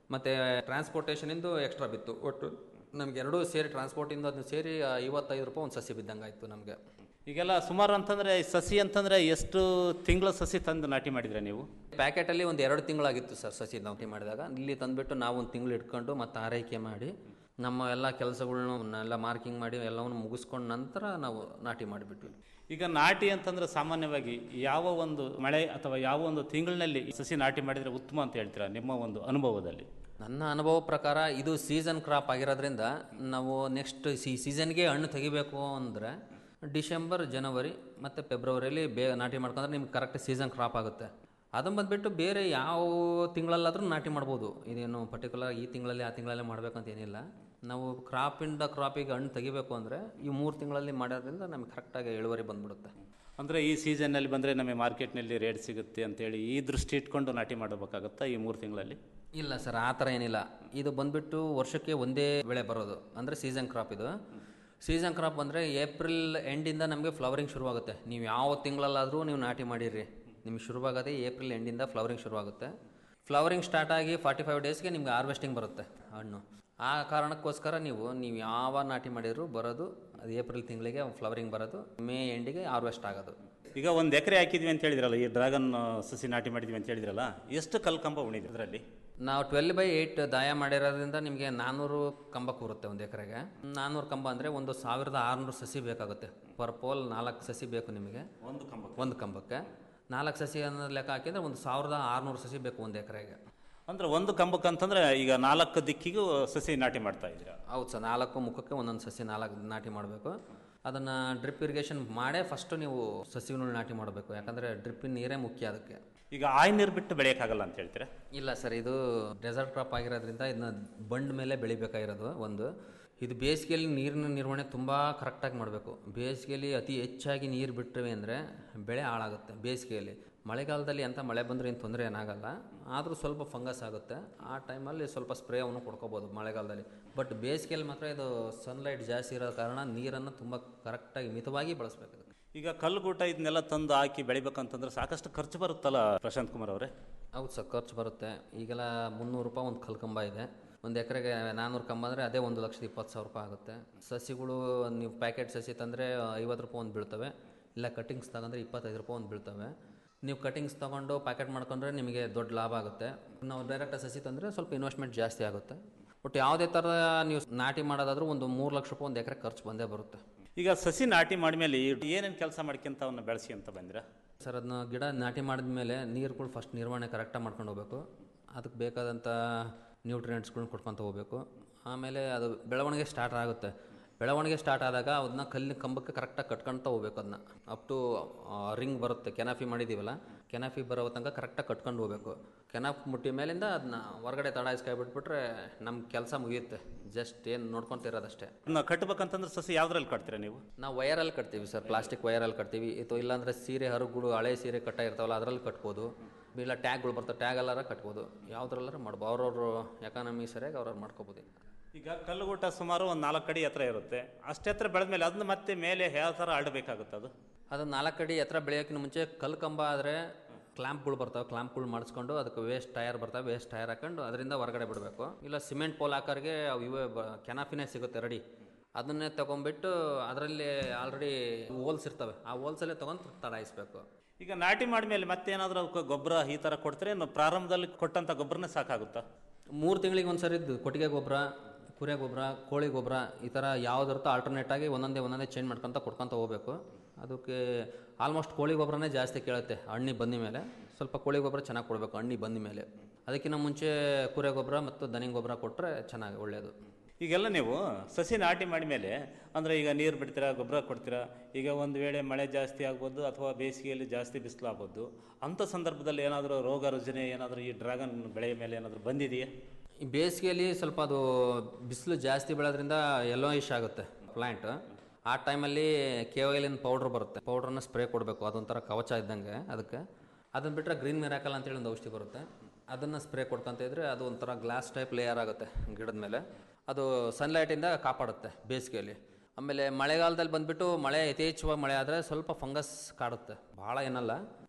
ಮತ್ತು ಟ್ರಾನ್ಸ್ಪೋರ್ಟೇಷನಿಂದು ಎಕ್ಸ್ಟ್ರಾ ಬಿತ್ತು ಒಟ್ಟು ನಮ್ಗೆ ಎರಡೂ ಸೇರಿ ಟ್ರಾನ್ಸ್ಪೋರ್ಟಿಂದ ಅದು ಸೇರಿ ಐವತ್ತೈದು ರೂಪಾಯಿ ಒಂದು ಸಸಿ ಬಿದ್ದಂಗೆ ಆಯಿತು ನಮಗೆ ಈಗೆಲ್ಲ ಸುಮಾರು ಅಂತಂದ್ರೆ ಈ ಸಸಿ ಅಂತಂದ್ರೆ ಎಷ್ಟು ತಿಂಗಳ ಸಸಿ ತಂದು ನಾಟಿ ಮಾಡಿದ್ರೆ ನೀವು ಪ್ಯಾಕೆಟಲ್ಲಿ ಒಂದು ಎರಡು ತಿಂಗಳಾಗಿತ್ತು ಸರ್ ಸಸಿ ನಾಟಿ ಮಾಡಿದಾಗ ಇಲ್ಲಿ ತಂದುಬಿಟ್ಟು ನಾವು ಒಂದು ತಿಂಗಳು ಇಟ್ಕೊಂಡು ಮತ್ತು ಆರೈಕೆ ಮಾಡಿ ನಮ್ಮ ಎಲ್ಲ ಕೆಲಸಗಳ್ನ ಎಲ್ಲ ಮಾರ್ಕಿಂಗ್ ಮಾಡಿ ಎಲ್ಲವನ್ನು ಮುಗಿಸ್ಕೊಂಡ ನಂತರ ನಾವು ನಾಟಿ ಮಾಡಿಬಿಟ್ವಿ ಈಗ ನಾಟಿ ಅಂತಂದ್ರೆ ಸಾಮಾನ್ಯವಾಗಿ ಯಾವ ಒಂದು ಮಳೆ ಅಥವಾ ಯಾವ ಒಂದು ತಿಂಗಳಿನಲ್ಲಿ ಸಸಿ ನಾಟಿ ಮಾಡಿದ್ರೆ ಉತ್ತಮ ಅಂತ ಹೇಳ್ತೀರಾ ನಿಮ್ಮ ಒಂದು ಅನುಭವದಲ್ಲಿ ನನ್ನ ಅನುಭವ ಪ್ರಕಾರ ಇದು ಸೀಸನ್ ಕ್ರಾಪ್ ಆಗಿರೋದ್ರಿಂದ ನಾವು ನೆಕ್ಸ್ಟ್ ಈ ಸೀಸನ್ಗೆ ಹಣ್ಣು ತೆಗಿಬೇಕು ಅಂದರೆ ಡಿಸೆಂಬರ್ ಜನವರಿ ಮತ್ತು ಫೆಬ್ರವರಿಯಲ್ಲಿ ಬೇ ನಾಟಿ ಮಾಡ್ಕೊಂಡ್ರೆ ನಿಮ್ಗೆ ಕರೆಕ್ಟ್ ಸೀಸನ್ ಕ್ರಾಪ್ ಆಗುತ್ತೆ ಅದನ್ನು ಬಂದುಬಿಟ್ಟು ಬೇರೆ ಯಾವ ತಿಂಗಳಲ್ಲಾದರೂ ನಾಟಿ ಮಾಡ್ಬೋದು ಇದೇನು ಪರ್ಟಿಕ್ಯುಲರ್ ಈ ತಿಂಗಳಲ್ಲಿ ಆ ತಿಂಗಳಲ್ಲಿ ಮಾಡಬೇಕಂತ ಏನಿಲ್ಲ ನಾವು ಕ್ರಾಪಿಂದ ಕ್ರಾಪಿಗೆ ಹಣ್ಣು ತೆಗಿಬೇಕು ಅಂದರೆ ಈ ಮೂರು ತಿಂಗಳಲ್ಲಿ ಮಾಡೋದ್ರಿಂದ ನಮಗೆ ಕರೆಕ್ಟಾಗಿ ಇಳುವರಿ ಬಂದ್ಬಿಡುತ್ತೆ ಅಂದರೆ ಈ ಸೀಸನ್ನಲ್ಲಿ ಬಂದರೆ ನಮಗೆ ಮಾರ್ಕೆಟ್ನಲ್ಲಿ ರೇಟ್ ಸಿಗುತ್ತೆ ಅಂತೇಳಿ ಈ ದೃಷ್ಟಿ ಇಟ್ಕೊಂಡು ನಾಟಿ ಮಾಡಬೇಕಾಗುತ್ತಾ ಈ ಮೂರು ತಿಂಗಳಲ್ಲಿ ಇಲ್ಲ ಸರ್ ಆ ಥರ ಏನಿಲ್ಲ ಇದು ಬಂದುಬಿಟ್ಟು ವರ್ಷಕ್ಕೆ ಒಂದೇ ಬೆಳೆ ಬರೋದು ಅಂದರೆ ಸೀಸನ್ ಕ್ರಾಪ್ ಇದು ಸೀಸನ್ ಕ್ರಾಪ್ ಅಂದರೆ ಏಪ್ರಿಲ್ ಎಂಡಿಂದ ನಮಗೆ ಫ್ಲವರಿಂಗ್ ಶುರುವಾಗುತ್ತೆ ನೀವು ಯಾವ ತಿಂಗಳಲ್ಲಾದರೂ ನೀವು ನಾಟಿ ಮಾಡಿರಿ ನಿಮ್ಗೆ ಶುರುವಾಗೋದೇ ಏಪ್ರಿಲ್ ಎಂಡಿಂದ ಫ್ಲವರಿಂಗ್ ಶುರುವಾಗುತ್ತೆ ಫ್ಲವರಿಂಗ್ ಸ್ಟಾರ್ಟ್ ಆಗಿ ಫಾರ್ಟಿ ಫೈವ್ ಡೇಸ್ಗೆ ನಿಮ್ಗೆ ಹಾರ್ವೆಸ್ಟಿಂಗ್ ಬರುತ್ತೆ ಹಣ್ಣು ಆ ಕಾರಣಕ್ಕೋಸ್ಕರ ನೀವು ನೀವು ಯಾವ ನಾಟಿ ಮಾಡಿದ್ರು ಬರೋದು ಅದು ಏಪ್ರಿಲ್ ತಿಂಗಳಿಗೆ ಫ್ಲವರಿಂಗ್ ಬರೋದು ಮೇ ಎಂಡಿಗೆ ಹಾರ್ವೆಸ್ಟ್ ಆಗೋದು ಈಗ ಒಂದು ಎಕರೆ ಹಾಕಿದ್ವಿ ಅಂತ ಹೇಳಿದ್ರಲ್ಲ ಈ ಡ್ರ್ಯಾಗನ್ ಸಸಿ ನಾಟಿ ಮಾಡಿದ್ವಿ ಅಂತ ಹೇಳಿದ್ರಲ್ಲ ಎಷ್ಟು ಕಲ್ಕಂಬ ಉಣಿದ್ರಿ ಅದರಲ್ಲಿ ನಾವು ಟ್ವೆಲ್ ಬೈ ಏಯ್ಟ್ ದಾಯ ಮಾಡಿರೋದ್ರಿಂದ ನಿಮಗೆ ನಾನ್ನೂರು ಕಂಬ ಕೂರುತ್ತೆ ಒಂದು ಎಕರೆಗೆ ನಾನ್ನೂರು ಕಂಬ ಅಂದರೆ ಒಂದು ಸಾವಿರದ ಆರುನೂರು ಸಸಿ ಬೇಕಾಗುತ್ತೆ ಪರ್ ಪೋಲ್ ನಾಲ್ಕು ಸಸಿ ಬೇಕು ನಿಮಗೆ ಒಂದು ಕಂಬ ಒಂದು ಕಂಬಕ್ಕೆ ನಾಲ್ಕು ಸಸಿ ಅನ್ನೋ ಲೆಕ್ಕ ಹಾಕಿದರೆ ಒಂದು ಸಾವಿರದ ಆರುನೂರು ಸಸಿ ಬೇಕು ಒಂದು ಎಕರೆಗೆ ಅಂದ್ರೆ ಒಂದು ಕಂಬಕ್ಕೆ ಅಂತಂದ್ರೆ ಈಗ ನಾಲ್ಕು ದಿಕ್ಕಿಗೂ ಸಸಿ ನಾಟಿ ಮಾಡ್ತಾ ಇದ್ದೀರಾ ಹೌದು ಸರ್ ನಾಲ್ಕು ಮುಖಕ್ಕೆ ಒಂದೊಂದು ಸಸಿ ನಾಲ್ಕು ನಾಟಿ ಮಾಡಬೇಕು ಅದನ್ನು ಡ್ರಿಪ್ ಇರಿಗೇಷನ್ ಮಾಡೇ ಫಸ್ಟು ನೀವು ಸಸಿಗಳನ್ನ ನಾಟಿ ಮಾಡಬೇಕು ಯಾಕಂದರೆ ಡ್ರಿಪ್ಪಿನ ನೀರೇ ಮುಖ್ಯ ಅದಕ್ಕೆ ಈಗ ಆಯ್ ನೀರು ಬಿಟ್ಟು ಬೆಳೆಯೋಕ್ಕಾಗಲ್ಲ ಅಂತ ಹೇಳ್ತೀರಾ ಇಲ್ಲ ಸರ್ ಇದು ಡೆಸರ್ಟ್ ಕ್ರಾಪ್ ಆಗಿರೋದ್ರಿಂದ ಇದನ್ನ ಬಂಡ್ ಮೇಲೆ ಬೆಳಿಬೇಕಾಗಿರೋದು ಒಂದು ಇದು ಬೇಸಿಗೆಯಲ್ಲಿ ನೀರಿನ ನಿರ್ವಹಣೆ ತುಂಬ ಕರೆಕ್ಟಾಗಿ ಮಾಡಬೇಕು ಬೇಸಿಗೆಯಲ್ಲಿ ಅತಿ ಹೆಚ್ಚಾಗಿ ನೀರು ಬಿಟ್ಟರೆ ಅಂದರೆ ಬೆಳೆ ಹಾಳಾಗುತ್ತೆ ಬೇಸಿಗೆಯಲ್ಲಿ ಮಳೆಗಾಲದಲ್ಲಿ ಎಂಥ ಮಳೆ ಬಂದರೆ ಏನು ತೊಂದರೆ ಏನಾಗಲ್ಲ ಆದರೂ ಸ್ವಲ್ಪ ಫಂಗಸ್ ಆಗುತ್ತೆ ಆ ಟೈಮಲ್ಲಿ ಸ್ವಲ್ಪ ಸ್ಪ್ರೇ ಅವನ್ನು ಕೊಡ್ಕೋಬೋದು ಮಳೆಗಾಲದಲ್ಲಿ ಬಟ್ ಬೇಸಿಗೆಯಲ್ಲಿ ಮಾತ್ರ ಇದು ಸನ್ಲೈಟ್ ಜಾಸ್ತಿ ಇರೋ ಕಾರಣ ನೀರನ್ನು ತುಂಬ ಕರೆಕ್ಟಾಗಿ ಮಿತವಾಗಿ ಬಳಸಬೇಕು ಈಗ ಕಲ್ಲುಗೂಟ ಇದನ್ನೆಲ್ಲ ತಂದು ಹಾಕಿ ಬೆಳಿಬೇಕಂತಂದ್ರೆ ಸಾಕಷ್ಟು ಖರ್ಚು ಬರುತ್ತಲ್ಲ ಪ್ರಶಾಂತ್ ಕುಮಾರ್ ಅವರೇ ಹೌದು ಸರ್ ಖರ್ಚು ಬರುತ್ತೆ ಈಗೆಲ್ಲ ಮುನ್ನೂರು ರೂಪಾಯಿ ಒಂದು ಕಲ್ಲು ಕಂಬ ಇದೆ ಒಂದು ಎಕರೆಗೆ ನಾನ್ನೂರು ಕಂಬ ಅಂದರೆ ಅದೇ ಒಂದು ಲಕ್ಷದ ಇಪ್ಪತ್ತು ಸಾವಿರ ರೂಪಾಯಿ ಆಗುತ್ತೆ ಸಸಿಗಳು ನೀವು ಪ್ಯಾಕೆಟ್ ಸಸಿ ತಂದರೆ ಐವತ್ತು ರೂಪಾಯಿ ಒಂದು ಬೀಳ್ತವೆ ಇಲ್ಲ ಕಟ್ಟಿಂಗ್ಸ್ ತಗೊಂಡ್ರೆ ಇಪ್ಪತ್ತೈದು ರೂಪಾಯಿ ಒಂದು ಬೀಳ್ತವೆ ನೀವು ಕಟ್ಟಿಂಗ್ಸ್ ತೊಗೊಂಡು ಪ್ಯಾಕೆಟ್ ಮಾಡ್ಕೊಂಡ್ರೆ ನಿಮಗೆ ದೊಡ್ಡ ಲಾಭ ಆಗುತ್ತೆ ನಾವು ಡೈರೆಕ್ಟಾಗಿ ಸಸಿ ತಂದರೆ ಸ್ವಲ್ಪ ಇನ್ವೆಸ್ಟ್ಮೆಂಟ್ ಜಾಸ್ತಿ ಆಗುತ್ತೆ ಬಟ್ ಯಾವುದೇ ಥರ ನೀವು ನಾಟಿ ಮಾಡೋದಾದ್ರೂ ಒಂದು ಮೂರು ಲಕ್ಷ ರೂಪಾಯಿ ಒಂದು ಎಕರೆ ಖರ್ಚು ಬಂದೇ ಬರುತ್ತೆ ಈಗ ಸಸಿ ನಾಟಿ ಮಾಡಿದ್ಮೇಲೆ ಏನೇನು ಕೆಲಸ ಮಾಡ್ಕೊಂತ ಅವನ್ನ ಬೆಳೆಸಿ ಅಂತ ಬಂದಿರಾ ಸರ್ ಅದನ್ನ ಗಿಡ ನಾಟಿ ಮಾಡಿದ ಮೇಲೆ ನೀರುಗಳು ಫಸ್ಟ್ ನಿರ್ವಹಣೆ ಕರೆಕ್ಟಾಗಿ ಮಾಡ್ಕೊಂಡು ಹೋಗ್ಬೇಕು ಅದಕ್ಕೆ ಬೇಕಾದಂಥ ನ್ಯೂಟ್ರಿಯೆಂಟ್ಸ್ಗಳನ್ನ ಕೊಡ್ಕೊತ ಹೋಗ್ಬೇಕು ಆಮೇಲೆ ಅದು ಬೆಳವಣಿಗೆ ಸ್ಟಾರ್ಟ್ ಆಗುತ್ತೆ ಬೆಳವಣಿಗೆ ಸ್ಟಾರ್ಟ್ ಆದಾಗ ಅದನ್ನ ಕಲ್ಲಿನ ಕಂಬಕ್ಕೆ ಕರೆಕ್ಟಾಗಿ ಕಟ್ಕೊಳ್ತಾ ಹೋಗ್ಬೇಕು ಅದನ್ನ ಅಪ್ ಟು ರಿಂಗ್ ಬರುತ್ತೆ ಕೆನಾಫಿ ಮಾಡಿದ್ದೀವಲ್ಲ ಕೆನಾಫಿ ಬರೋ ತನಕ ಕರೆಕ್ಟಾಗಿ ಕಟ್ಕೊಂಡು ಹೋಗ್ಬೇಕು ಕೆನಾಫ್ ಮುಟ್ಟಿ ಮೇಲಿಂದ ಅದನ್ನ ಹೊರಗಡೆ ತಡಾಯಿಸ್ಕೈ ಬಿಟ್ಬಿಟ್ರೆ ನಮ್ಮ ಕೆಲಸ ಮುಗಿಯುತ್ತೆ ಜಸ್ಟ್ ಏನು ನೋಡ್ಕೊತಿರೋದಷ್ಟೇ ಅದನ್ನ ಕಟ್ಬೇಕಂತಂದ್ರೆ ಸಸಿ ಯಾವ್ದ್ರಲ್ಲಿ ಕಟ್ತೀರಾ ನೀವು ನಾವು ವಯರಲ್ಲಿ ಕಟ್ತೀವಿ ಸರ್ ಪ್ಲಾಸ್ಟಿಕ್ ವಯರಲ್ಲಿ ಕಟ್ತೀವಿ ಇದು ಇಲ್ಲಾಂದರೆ ಸೀರೆ ಹರಗುಗಳು ಹಳೆ ಸೀರೆ ಕಟ್ಟ ಇರ್ತಾವಲ್ಲ ಅದರಲ್ಲಿ ಕಟ್ಬೋದು ಇಲ್ಲ ಟ್ಯಾಗ್ಗಳು ಬರ್ತವೆ ಟ್ಯಾಗ್ ಎಲ್ಲಾರ ಕಟ್ಬೋದು ಯಾವುದ್ರಲ್ಲಾರ ಮಾಡ್ಬೋದು ಅವ್ರವ್ರ ಎಕಾನಮಿ ಸರಿಯಾಗಿ ಅವ್ರವ್ರು ಮಾಡ್ಕೋಬೋದು ಈಗ ಕಲ್ಲುಗೂಟ ಸುಮಾರು ಒಂದು ನಾಲ್ಕು ಅಡಿ ಎತ್ತರ ಇರುತ್ತೆ ಅಷ್ಟೇ ಎತ್ತರ ಬೆಳೆದ್ಮೇಲೆ ಅದನ್ನ ಮತ್ತೆ ಮೇಲೆ ಯಾವ ಥರ ಆಡಬೇಕಾಗುತ್ತೆ ಅದು ಅದು ನಾಲ್ಕು ಅಡಿ ಎತ್ತರ ಬೆಳೆಯೋಕ್ಕಿಂತ ಮುಂಚೆ ಕಲ್ಲು ಕಂಬ ಆದರೆ ಕ್ಲಾಂಪ್ಗಳು ಬರ್ತಾವೆ ಕ್ಲಾಂಪ್ಗಳು ಮಾಡಿಸ್ಕೊಂಡು ಅದಕ್ಕೆ ವೇಸ್ಟ್ ಟೈರ್ ಬರ್ತವೆ ವೇಸ್ಟ್ ಟೈರ್ ಹಾಕೊಂಡು ಅದರಿಂದ ಹೊರಗಡೆ ಬಿಡಬೇಕು ಇಲ್ಲ ಸಿಮೆಂಟ್ ಪೋಲ್ ಹಾಕೋರಿಗೆ ಅವು ಇವೇ ಬ ಕೆನಾಫಿನೇ ಸಿಗುತ್ತೆ ರೆಡಿ ಅದನ್ನೇ ತೊಗೊಂಬಿಟ್ಟು ಅದರಲ್ಲಿ ಆಲ್ರೆಡಿ ಹೋಲ್ಸ್ ಇರ್ತವೆ ಆ ಹೋಲ್ಸಲ್ಲೇ ತೊಗೊಂಡು ತಡಾಯಿಸ್ಬೇಕು ಈಗ ನಾಟಿ ಮಾಡಿದ್ಮೇಲೆ ಮತ್ತೇನಾದರೂ ಅವಕ್ಕೆ ಗೊಬ್ಬರ ಈ ಥರ ಕೊಡ್ತಾರೆ ಇನ್ನು ಪ್ರಾರಂಭದಲ್ಲಿ ಕೊಟ್ಟಂಥ ಗೊಬ್ಬರನೇ ಸಾಕಾಗುತ್ತಾ ಮೂರು ತಿಂಗಳಿಗೆ ಒಂದು ಸರಿ ಕೊಟ್ಟಿಗೆ ಗೊಬ್ಬರ ಕುರಿ ಗೊಬ್ಬರ ಕೋಳಿ ಗೊಬ್ಬರ ಈ ಥರ ಯಾವುದಿರುತ್ತೋ ಆಲ್ಟರ್ನೇಟ್ ಆಗಿ ಒಂದೊಂದೇ ಒಂದೊಂದೇ ಚೇಂಜ್ ಮಾಡ್ಕೊತ ಕೊಡ್ಕೊತ ಹೋಗ್ಬೇಕು ಅದಕ್ಕೆ ಆಲ್ಮೋಸ್ಟ್ ಕೋಳಿ ಗೊಬ್ಬರನೇ ಜಾಸ್ತಿ ಕೇಳುತ್ತೆ ಹಣ್ಣಿ ಬಂದ ಮೇಲೆ ಸ್ವಲ್ಪ ಕೋಳಿ ಗೊಬ್ಬರ ಚೆನ್ನಾಗಿ ಕೊಡಬೇಕು ಹಣ್ಣಿ ಬಂದ ಮೇಲೆ ಅದಕ್ಕಿಂತ ಮುಂಚೆ ಕುರಿ ಗೊಬ್ಬರ ಮತ್ತು ದನಿ ಗೊಬ್ಬರ ಕೊಟ್ಟರೆ ಚೆನ್ನಾಗಿ ಒಳ್ಳೆಯದು ಈಗೆಲ್ಲ ನೀವು ಸಸಿ ನಾಟಿ ಮಾಡಿದ್ಮೇಲೆ ಅಂದರೆ ಈಗ ನೀರು ಬಿಡ್ತೀರಾ ಗೊಬ್ಬರ ಕೊಡ್ತೀರಾ ಈಗ ಒಂದು ವೇಳೆ ಮಳೆ ಜಾಸ್ತಿ ಆಗ್ಬೋದು ಅಥವಾ ಬೇಸಿಗೆಯಲ್ಲಿ ಜಾಸ್ತಿ ಬಿಸಿಲು ಆಗ್ಬೋದು ಅಂಥ ಸಂದರ್ಭದಲ್ಲಿ ಏನಾದರೂ ರೋಗ ರುಜಿನ ಏನಾದರೂ ಈ ಡ್ರ್ಯಾಗನ್ ಬೆಳೆಯ ಮೇಲೆ ಏನಾದರೂ ಬಂದಿದೆಯಾ ಈ ಬೇಸಿಗೆಯಲ್ಲಿ ಸ್ವಲ್ಪ ಅದು ಬಿಸಿಲು ಜಾಸ್ತಿ ಬೆಳೆದ್ರಿಂದ ಎಲ್ಲೋ ಇಶ್ ಆಗುತ್ತೆ ಪ್ಲ್ಯಾಂಟ್ ಆ ಟೈಮಲ್ಲಿ ಕೇವಲಿನ ಪೌಡ್ರ್ ಬರುತ್ತೆ ಪೌಡ್ರನ್ನ ಸ್ಪ್ರೇ ಕೊಡಬೇಕು ಅದೊಂಥರ ಕವಚ ಇದ್ದಂಗೆ ಅದಕ್ಕೆ ಅದನ್ನು ಬಿಟ್ಟರೆ ಗ್ರೀನ್ ಮಿರಾಕಲ್ ಅಂತೇಳಿ ಒಂದು ಔಷಧಿ ಬರುತ್ತೆ ಅದನ್ನು ಸ್ಪ್ರೇ ಕೊಡ್ಕೊಂತ ಇದ್ರೆ ಅದು ಒಂಥರ ಗ್ಲಾಸ್ ಟೈಪ್ ಲೇಯರ್ ಆಗುತ್ತೆ ಗಿಡದ ಮೇಲೆ ಅದು ಸನ್ಲೈಟಿಂದ ಕಾಪಾಡುತ್ತೆ ಬೇಸಿಗೆಯಲ್ಲಿ ಆಮೇಲೆ ಮಳೆಗಾಲದಲ್ಲಿ ಬಂದುಬಿಟ್ಟು ಮಳೆ ಯಥೇಚ್ಛವಾಗಿ ಮಳೆ ಆದರೆ ಸ್ವಲ್ಪ ಫಂಗಸ್ ಕಾಡುತ್ತೆ ಭಾಳ ಏನಲ್ಲ